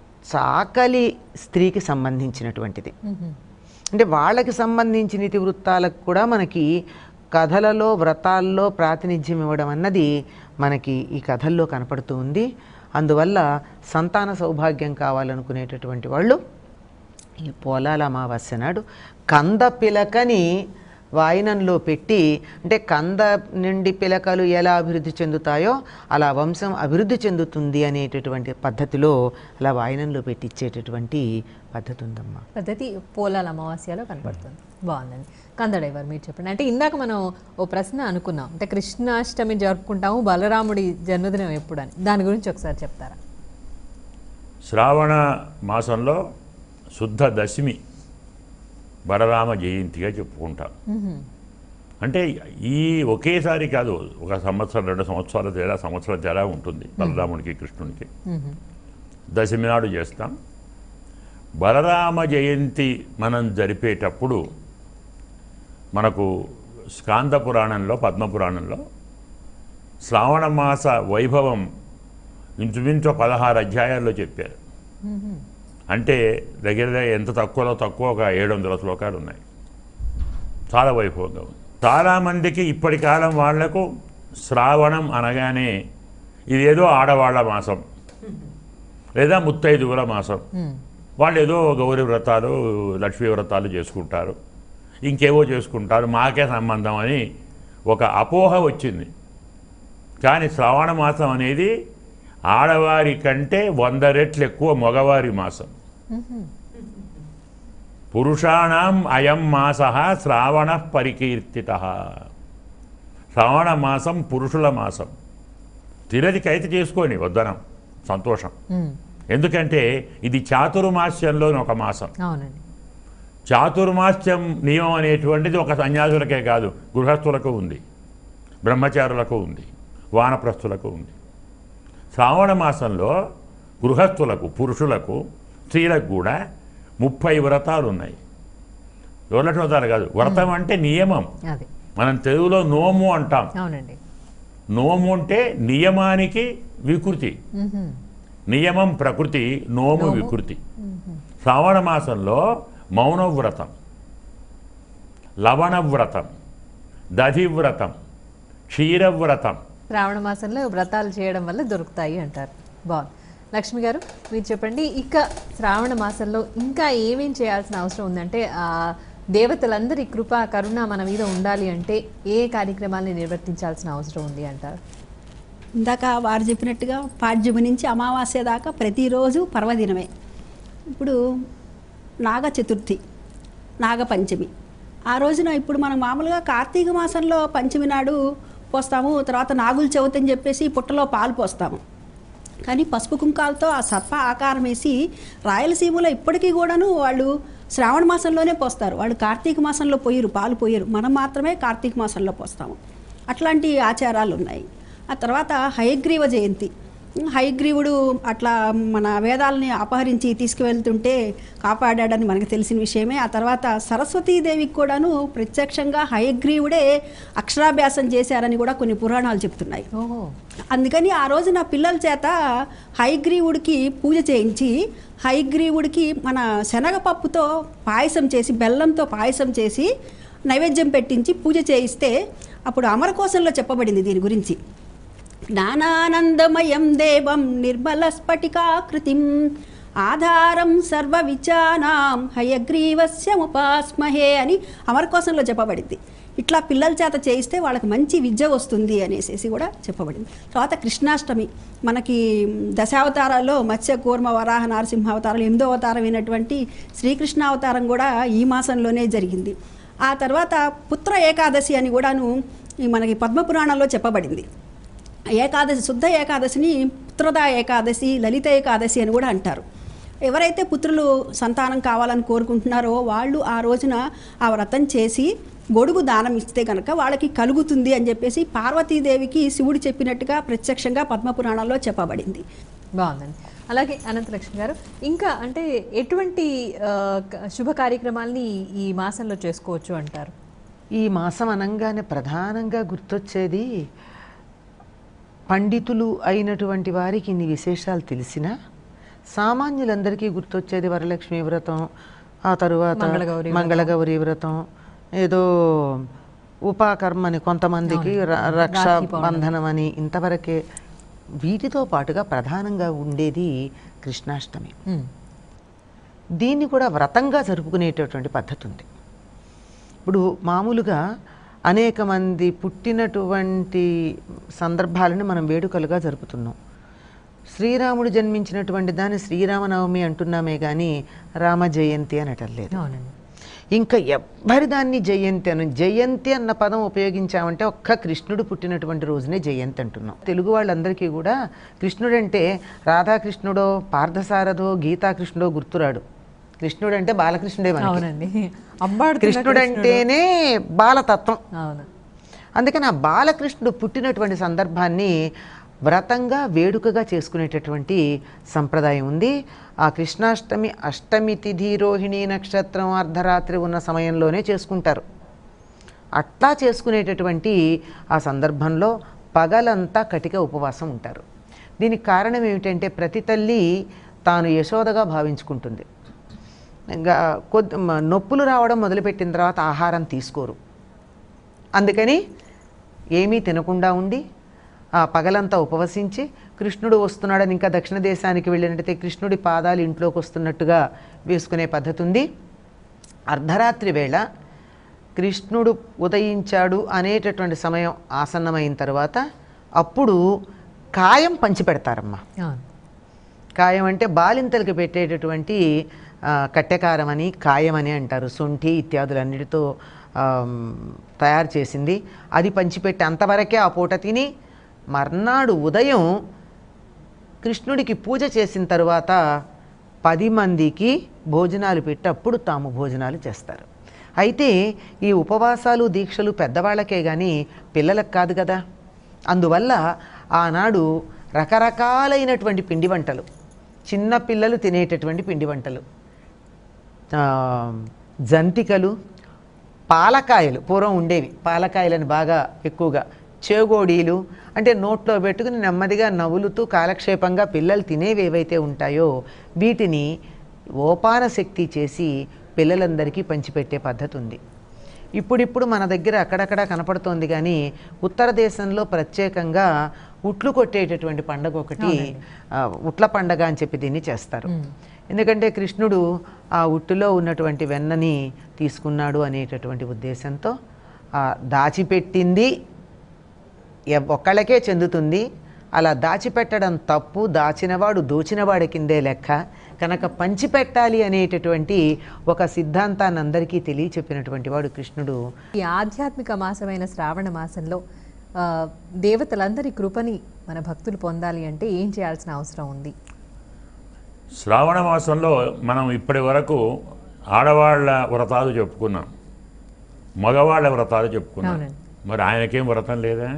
చాకలి స్త్రీకి సంబంధించినటువంటిది అంటే వాళ్ళకి సంబంధించిన ఇతివృత్తాలకు కూడా మనకి కథలలో వ్రతాల్లో ప్రాతినిధ్యం ఇవ్వడం అన్నది మనకి ఈ కథల్లో కనపడుతూ ఉంది అందువల్ల సంతాన సౌభాగ్యం కావాలనుకునేటటువంటి వాళ్ళు ఈ పొలాల అమావాస్య నాడు కంద పిలకని వాయినంలో పెట్టి అంటే కంద నుండి పిలకలు ఎలా అభివృద్ధి చెందుతాయో అలా వంశం అభివృద్ధి చెందుతుంది అనేటటువంటి పద్ధతిలో అలా వాయినంలో పెట్టి ఇచ్చేటటువంటి పద్ధతి ఉందమ్మా పద్ధతి పోలాల అమావాస్యలో కనపడుతుంది బాగుందండి కందడైవర్ మీరు చెప్పండి అంటే ఇందాక మనం ఓ ప్రశ్న అనుకున్నాం అంటే కృష్ణాష్టమి జరుపుకుంటాము బలరాముడి జన్మదినం ఎప్పుడు అని దాని గురించి ఒకసారి చెప్తారా శ్రావణ మాసంలో శుద్ధ దశమి బలరామ జయంతిగా చెప్పుకుంటాం అంటే ఈ ఒకేసారి కాదు ఒక సంవత్సరం రెండు సంవత్సరాల తేడా సంవత్సరం తేడా ఉంటుంది బలరాముడికి కృష్ణునికి దశమి నాడు చేస్తాం బలరామ జయంతి మనం జరిపేటప్పుడు మనకు స్కాంద పురాణంలో పద్మపురాణంలో శ్రావణ మాస వైభవం ఇంచుమించు పదహారు అధ్యాయాల్లో చెప్పారు అంటే దగ్గర దగ్గర ఎంత తక్కువలో తక్కువ ఒక ఏడు వందల శ్లోకాలు ఉన్నాయి చాలా వైభవంగా ఉంది చాలామందికి ఇప్పటి కాలం వాళ్లకు శ్రావణం అనగానే ఇదేదో ఆడవాళ్ల మాసం లేదా ముత్తైదువుల మాసం వాళ్ళు ఏదో గౌరీ వ్రతాలు లక్ష్మీ వ్రతాలు చేసుకుంటారు ఇంకేవో చేసుకుంటారు మాకే సంబంధం అని ఒక అపోహ వచ్చింది కానీ శ్రావణ మాసం అనేది ఆడవారి కంటే వంద రెట్లు ఎక్కువ మగవారి మాసం పురుషాణం అయం మాస శ్రావణ పరికీర్తిత శ్రావణ మాసం పురుషుల మాసం తిరదికైతే చేసుకొని వద్దనం సంతోషం మ్మ్. ఎందుకంటే ఇది చాతుర్మాస్యంలోని ఒక మాసం అవునండి చాతుర్మాస్యం నియమం అనేటువంటిది ఒక సన్యాసులకే కాదు గృహస్థులకు ఉంది బ్రహ్మచారులకు ఉంది వానప్రస్థులకు ఉంది శ్రావణ మాసంలో గృహస్థులకు పురుషులకు స్త్రీలకు కూడా ముప్పై వ్రతాలు ఉన్నాయి ఎవరి వ్రతాలు కాదు వ్రతం అంటే నియమం అదే మనం తెలుగులో నోము అంటాం అవునండి నోము అంటే నియమానికి వికృతి మ్హూ. నియమం ప్రకృతి నోము నోము. వికృతి శ్రావణ మాసంలో మౌనవ్రతం లవణవ్రతం దధివ్రతం క్షీరవ్రతం శ్రావణ మాసంలో వ్రతాలు చేయడం వల్ల దొరుకుతాయి అంటారు బాగుంది లక్ష్మి గారు మీరు చెప్పండి ఇక శ్రావణ మాసంలో ఇంకా ఏమేం చేయాల్సిన అవసరం ఉందంటే ఆ దేవతలందరి కృప కరుణ మన మీద ఉండాలి అంటే ఏ కార్యక్రమాల్ని నిర్వర్తించాల్సిన అవసరం ఉంది అంటారు ఇందాక వారు చెప్పినట్టుగా పాడ్యమి నుంచి అమావాస్య దాకా ప్రతిరోజు పర్వదినమే ఇప్పుడు నాగ చతుర్థి నాగ పంచమి ఆ రోజున ఇప్పుడు మనం మామూలుగా కార్తీక మాసంలో పంచమి నాడు పోస్తాము తర్వాత నాగుల చవితి అని చెప్పేసి పుట్టలో పాలు పోస్తాము కానీ పసుపు కుంకాలతో ఆ సర్ప ఆకారం వేసి రాయలసీమలో ఇప్పటికీ కూడాను వాళ్ళు శ్రావణ మాసంలోనే పోస్తారు వాళ్ళు కార్తీక మాసంలో పోయిరు పాలు పోయిరు మనం మాత్రమే కార్తీక మాసంలో పోస్తాము అట్లాంటి ఆచారాలు ఉన్నాయి ఆ తర్వాత హయగ్రీవ జయంతి హయగ్రీవుడు అట్లా మన వేదాలని అపహరించి తీసుకువెళ్తుంటే కాపాడాడని మనకు తెలిసిన విషయమే ఆ తర్వాత సరస్వతీదేవికి కూడాను ప్రత్యక్షంగా హయగ్రీవుడే అక్షరాభ్యాసం చేశారని కూడా కొన్ని పురాణాలు చెప్తున్నాయి ఓహో అందుకని ఆ రోజు నా పిల్లల చేత హైగ్రీవుడికి పూజ చేయించి హైగ్రీవుడికి మన శనగపప్పుతో పాయసం చేసి బెల్లంతో పాయసం చేసి నైవేద్యం పెట్టించి పూజ చేయిస్తే అప్పుడు అమరకోశంలో చెప్పబడింది దీని గురించి జ్ఞానానందమయం దేవం నిర్మల స్ఫటికాకృతిం ఆధారం సర్వ విచానాం హయగ్రీవస్యముపాస్మహే అని అమరకోశంలో చెప్పబడింది ఇట్లా పిల్లల చేత చేయిస్తే వాళ్ళకి మంచి విద్య వస్తుంది అనేసి కూడా చెప్పబడింది తర్వాత కృష్ణాష్టమి మనకి దశావతారాల్లో మత్స్య కూర్మ వరాహ నరసింహ అవతారాలు ఎనిమిదో అవతారం అయినటువంటి శ్రీకృష్ణ అవతారం కూడా ఈ మాసంలోనే జరిగింది ఆ తర్వాత పుత్ర ఏకాదశి అని కూడాను ఈ మనకి పద్మపురాణంలో చెప్పబడింది ఏకాదశి శుద్ధ ఏకాదశిని పుత్రదా ఏకాదశి లలిత ఏకాదశి అని కూడా అంటారు ఎవరైతే పుత్రులు సంతానం కావాలని కోరుకుంటున్నారో వాళ్ళు ఆ రోజున ఆ వ్రతం చేసి గొడుగు దానం ఇస్తే కనుక వాళ్ళకి కలుగుతుంది అని చెప్పేసి పార్వతీదేవికి శివుడు చెప్పినట్టుగా ప్రత్యక్షంగా పద్మపురాణంలో చెప్పబడింది బాగుందండి అలాగే అనంతలక్ష్మి గారు ఇంకా అంటే ఎటువంటి ఆ, క- శుభ కార్యక్రమాల్ని ఈ- ఈ మాసంలో చేసుకోవచ్చు అంటారు ఈ మాసం అనంగానే ప్రధానంగా గుర్తొచ్చేది పండితులు అయినటువంటి వారికి ఇన్ని విశేషాలు తెలిసినా సామాన్యులందరికీ గుర్తొచ్చేది వరలక్ష్మి వ్రతం ఆ తరువాత మంగళగౌరి వ్రతం. మంగళగౌరి వ్రతం ఏదో ఉపాకర్మని కొంతమందికి ర- రక్షా రాఖీ పౌర్ణమి. బంధనం అని ఇంతవరకే వీటితో పాటుగా ప్రధానంగా ఉండేది కృష్ణాష్టమి ఉమ్. దీన్ని కూడా వ్రతంగా జరుపుకునేటటువంటి పద్ధతి ఉంది ఇప్పుడు మామూలుగా అనేక మంది పుట్టినటువంటి సందర్భాలను మనం వేడుకలుగా జరుపుతున్నాం శ్రీరాముడు జన్మించినటువంటి దాన్ని శ్రీరామనవమి అంటున్నామే కానీ రామ జయంతి అనటం లేదు అవునండి ఇంకా ఎవ్వరి దాన్ని జయంతి అని జయంతి అన్న పదం ఉపయోగించామంటే ఒక్క కృష్ణుడు పుట్టినటువంటి రోజునే జయంతి అంటున్నాం తెలుగు వాళ్ళందరికీ కూడా కృష్ణుడు అంటే రాధాకృష్ణుడో పార్థసారథో గీతాకృష్ణుడో గుర్తురాడు కృష్ణుడు అంటే బాలకృష్ణుడే మనకి అవునండి అబ్బాడు కృష్ణుడు అంటేనే బాలతత్వం అవును అందుకని ఆ బాలకృష్ణుడు పుట్టినటువంటి సందర్భాన్ని వ్రతంగా వేడుకగా చేసుకునేటటువంటి సంప్రదాయం ఉంది ఆ కృష్ణాష్టమి అష్టమి తిథి రోహిణి నక్షత్రం అర్ధరాత్రి ఉన్న సమయంలోనే చేసుకుంటారు అట్లా చేసుకునేటటువంటి ఆ సందర్భంలో పగలంతా కటిక ఉపవాసం ఉంటారు దీనికి కారణం ఏమిటంటే ప్రతి తల్లి తాను యశోదగా భావించుకుంటుంది ఇంకా కొద్ది మ- నొప్పులు రావడం మొదలుపెట్టిన తర్వాత ఆహారం తీసుకోరు అందుకని ఏమీ తినకుండా ఉండి ఆ పగలంతా ఉపవసించి కృష్ణుడు వస్తున్నాడని ఇంకా దక్షిణ దేశానికి వెళ్ళినట్టయితే కృష్ణుడి పాదాలు ఇంట్లోకి వస్తున్నట్టుగా వేసుకునే పద్ధతి ఉంది అర్ధరాత్రి వేళ కృష్ణుడు ఉదయించాడు అనేటటువంటి సమయం ఆసన్నమైన తర్వాత అప్పుడు కాయం పంచిపెడతారమ్మా అవును కాయం అంటే బాలింతలకు పెట్టేటటువంటి ఆ, కట్టెకారం అని కాయం అని అంటారు శొంఠి ఇత్యాదులన్నిటితో ఆమ్, తయారు చేసింది అది పంచిపెట్టి అంతవరకే ఆ పూట తిని మర్నాడు ఉదయం కృష్ణుడికి పూజ చేసిన తరువాత పది మందికి భోజనాలు పెట్టి అప్పుడు తాము భోజనాలు చేస్తారు అయితే ఈ ఉపవాసాలు దీక్షలు పెద్దవాళ్ళకే కానీ పిల్లలకు కాదు కదా అందువల్ల ఆనాడు రకరకాలైనటువంటి పిండి వంటలు చిన్న పిల్లలు తినేటటువంటి పిండి వంటలు ఆ, జంతికలు పాలకాయలు పూర్వం ఉండేవి పాలకాయలని బాగా ఎక్కువగా చేగోడీలు అంటే నోట్లో పెట్టుకుని నెమ్మదిగా నవ్వులుతూ కాలక్షేపంగా పిల్లలు తినేవి ఏవైతే ఉంటాయో వీటిని ఓపాన శక్తి చేసి పిల్లలందరికీ పంచిపెట్టే పద్ధతి ఉంది ఇప్పుడిప్పుడు మన దగ్గర అక్కడక్కడ కనపడుతోంది కానీ ఉత్తర దేశంలో ప్రత్యేకంగా ఉట్లు కొట్టేటటువంటి పండగ ఒకటి ఆ, ఉట్ల పండగ అని చెప్పి దీన్ని చేస్తారు ఎందుకంటే కృష్ణుడు ఆ ఉట్టులో ఉన్నటువంటి వెన్నని తీసుకున్నాడు అనేటటువంటి ఉద్దేశంతో ఆ దాచిపెట్టింది ఎవ్- ఒక్కళ్ళకే చెందుతుంది అలా దాచిపెట్టడం తప్పు దాచినవాడు దోచినవాడి కిందే లెక్క కనుక పంచిపెట్టాలి అనేటటువంటి ఒక సిద్ధాంతాన్ని అందరికీ తెలియచెప్పినటువంటి వాడు కృష్ణుడు ఈ ఆధ్యాత్మిక మాసమైన శ్రావణ మాసంలో ఆ, దేవతలందరి కృపని మన భక్తులు పొందాలి అంటే ఏం చేయాల్సిన అవసరం ఉంది శ్రావణ మాసంలో మనం ఇప్పటి వరకు ఆడవాళ్ళ వ్రతాలు చెప్పుకున్నాం మగవాళ్ళ వ్రతాలు చెప్పుకున్నాం అవునండి. మరి ఆయనకేం వ్రతం లేదా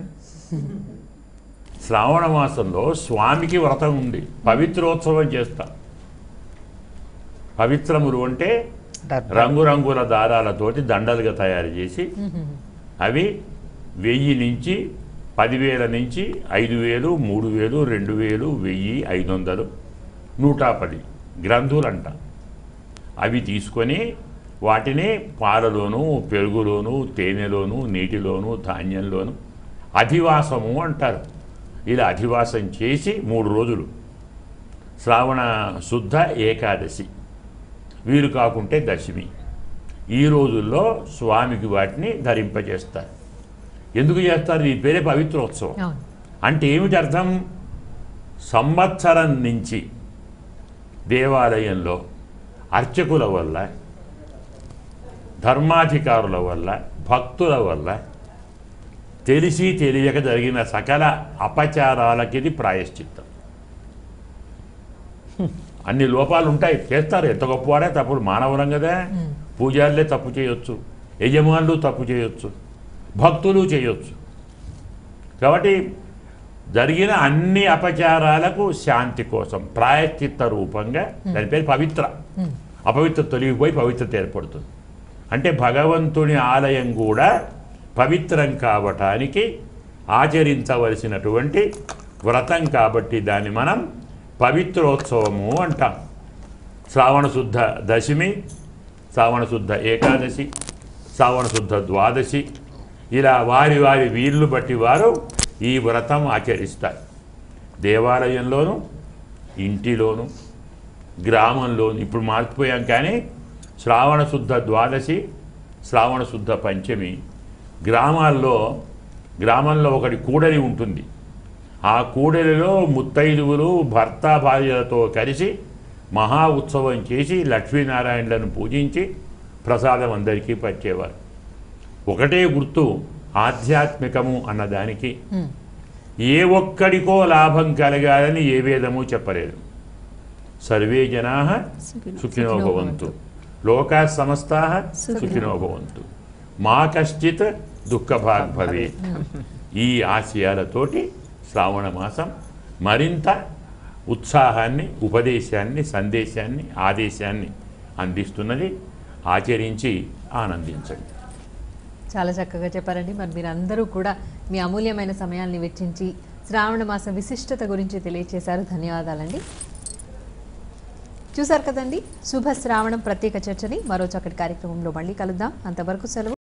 శ్రావణ మాసంలో స్వామికి వ్రతం ఉంది పవిత్రోత్సవం చేస్తాం పవిత్రములు అంటే దర్భ. రంగురంగుల దారాలతోటి దండలుగా తయారు చేసి అవి వెయ్యి నుంచి పదివేల నుంచి ఐదు వేలు మూడు వేలు రెండు వేలు వెయ్యి ఐదు వందలు నూట పది గ్రంథులు అంట అవి తీసుకొని వాటిని పాలలోను పెరుగులోను తేనెలోను నీటిలోను ధాన్యంలోను అధివాసము అంటారు ఇలా అధివాసం చేసి మూడు రోజులు శ్రావణ శుద్ధ ఏకాదశి వీలు కాకుంటే దశమి ఈ రోజుల్లో స్వామికి వాటిని ధరింపజేస్తారు ఎందుకు చేస్తారు ఈ పేరే పవిత్రోత్సవం అవును అంటే ఏమిటి అర్థం సంవత్సరం నుంచి దేవాలయంలో అర్చకుల వల్ల ధర్మాధికారుల వల్ల భక్తుల వల్ల తెలిసి తెలియక జరిగిన సకల అపచారాలకి ఇది ప్రాయశ్చిత్తం అన్ని లోపాలు ఉంటాయి చేస్తారు ఎంత గొప్పవాడే తప్పుడు మానవులం కదా పూజారులే తప్పు చేయొచ్చు యజమానులు తప్పు చేయొచ్చు భక్తులు చేయొచ్చు కాబట్టి జరిగిన అన్ని అపచారాలకు శాంతి కోసం ప్రాయశ్చిత్త రూపంగా దాని పేరు పవిత్ర అపవిత్ర తొలగిపోయి పవిత్రత ఏర్పడుతుంది అంటే భగవంతుని ఆలయం కూడా పవిత్రం కావటానికి ఆచరించవలసినటువంటి వ్రతం కాబట్టి దాన్ని మనం పవిత్రోత్సవము అంటాం శ్రావణ శుద్ధ దశమి శ్రావణ శుద్ధ ఏకాదశి శ్రావణ శుద్ధ ద్వాదశి ఇలా వారి వారి వీళ్ళు బట్టి వారు ఈ వ్రతం ఆచరిస్తారు దేవాలయంలోను ఇంటిలోను గ్రామంలోను ఇప్పుడు మార్చిపోయాం కానీ శ్రావణ శుద్ధ ద్వాదశి శ్రావణ శుద్ధ పంచమి గ్రామాల్లో గ్రామంలో ఒకటి కూడలి ఉంటుంది ఆ కూడలిలో ముత్తైదువులు భర్త భార్యలతో కలిసి మహా ఉత్సవం చేసి లక్ష్మీనారాయణలను పూజించి ప్రసాదం అందరికీ పచ్చేవారు ఒకటే గుర్తు ఆధ్యాత్మికము అన్నదానికి హ్మ్. ఏ ఒక్కడికో లాభం కలగాలని ఏ వేదము చెప్పలేదు సర్వే జనా సుఖినో భవంతు లోకా సమస్తా సుఖినో భవంతు మా కశ్చిత్ దుఃఖభాగ్ భవే ఈ ఆశయాలతోటి శ్రావణ మాసం మరింత ఉత్సాహాన్ని ఉపదేశాన్ని సందేశాన్ని ఆదేశాన్ని అందిస్తున్నది ఆచరించి ఆనందించండి చాలా చక్కగా చెప్పారండి మరి మీరందరూ కూడా మీ అమూల్యమైన సమయాన్ని వెచ్చించి శ్రావణ మాసం విశిష్టత గురించి తెలియచేశారు ధన్యవాదాలండి చూశారు కదండి శుభ శ్రావణం ప్రత్యేక చర్చని మరో చక్కటి కార్యక్రమంలో మళ్ళీ కలుద్దాం అంతవరకు సెలవు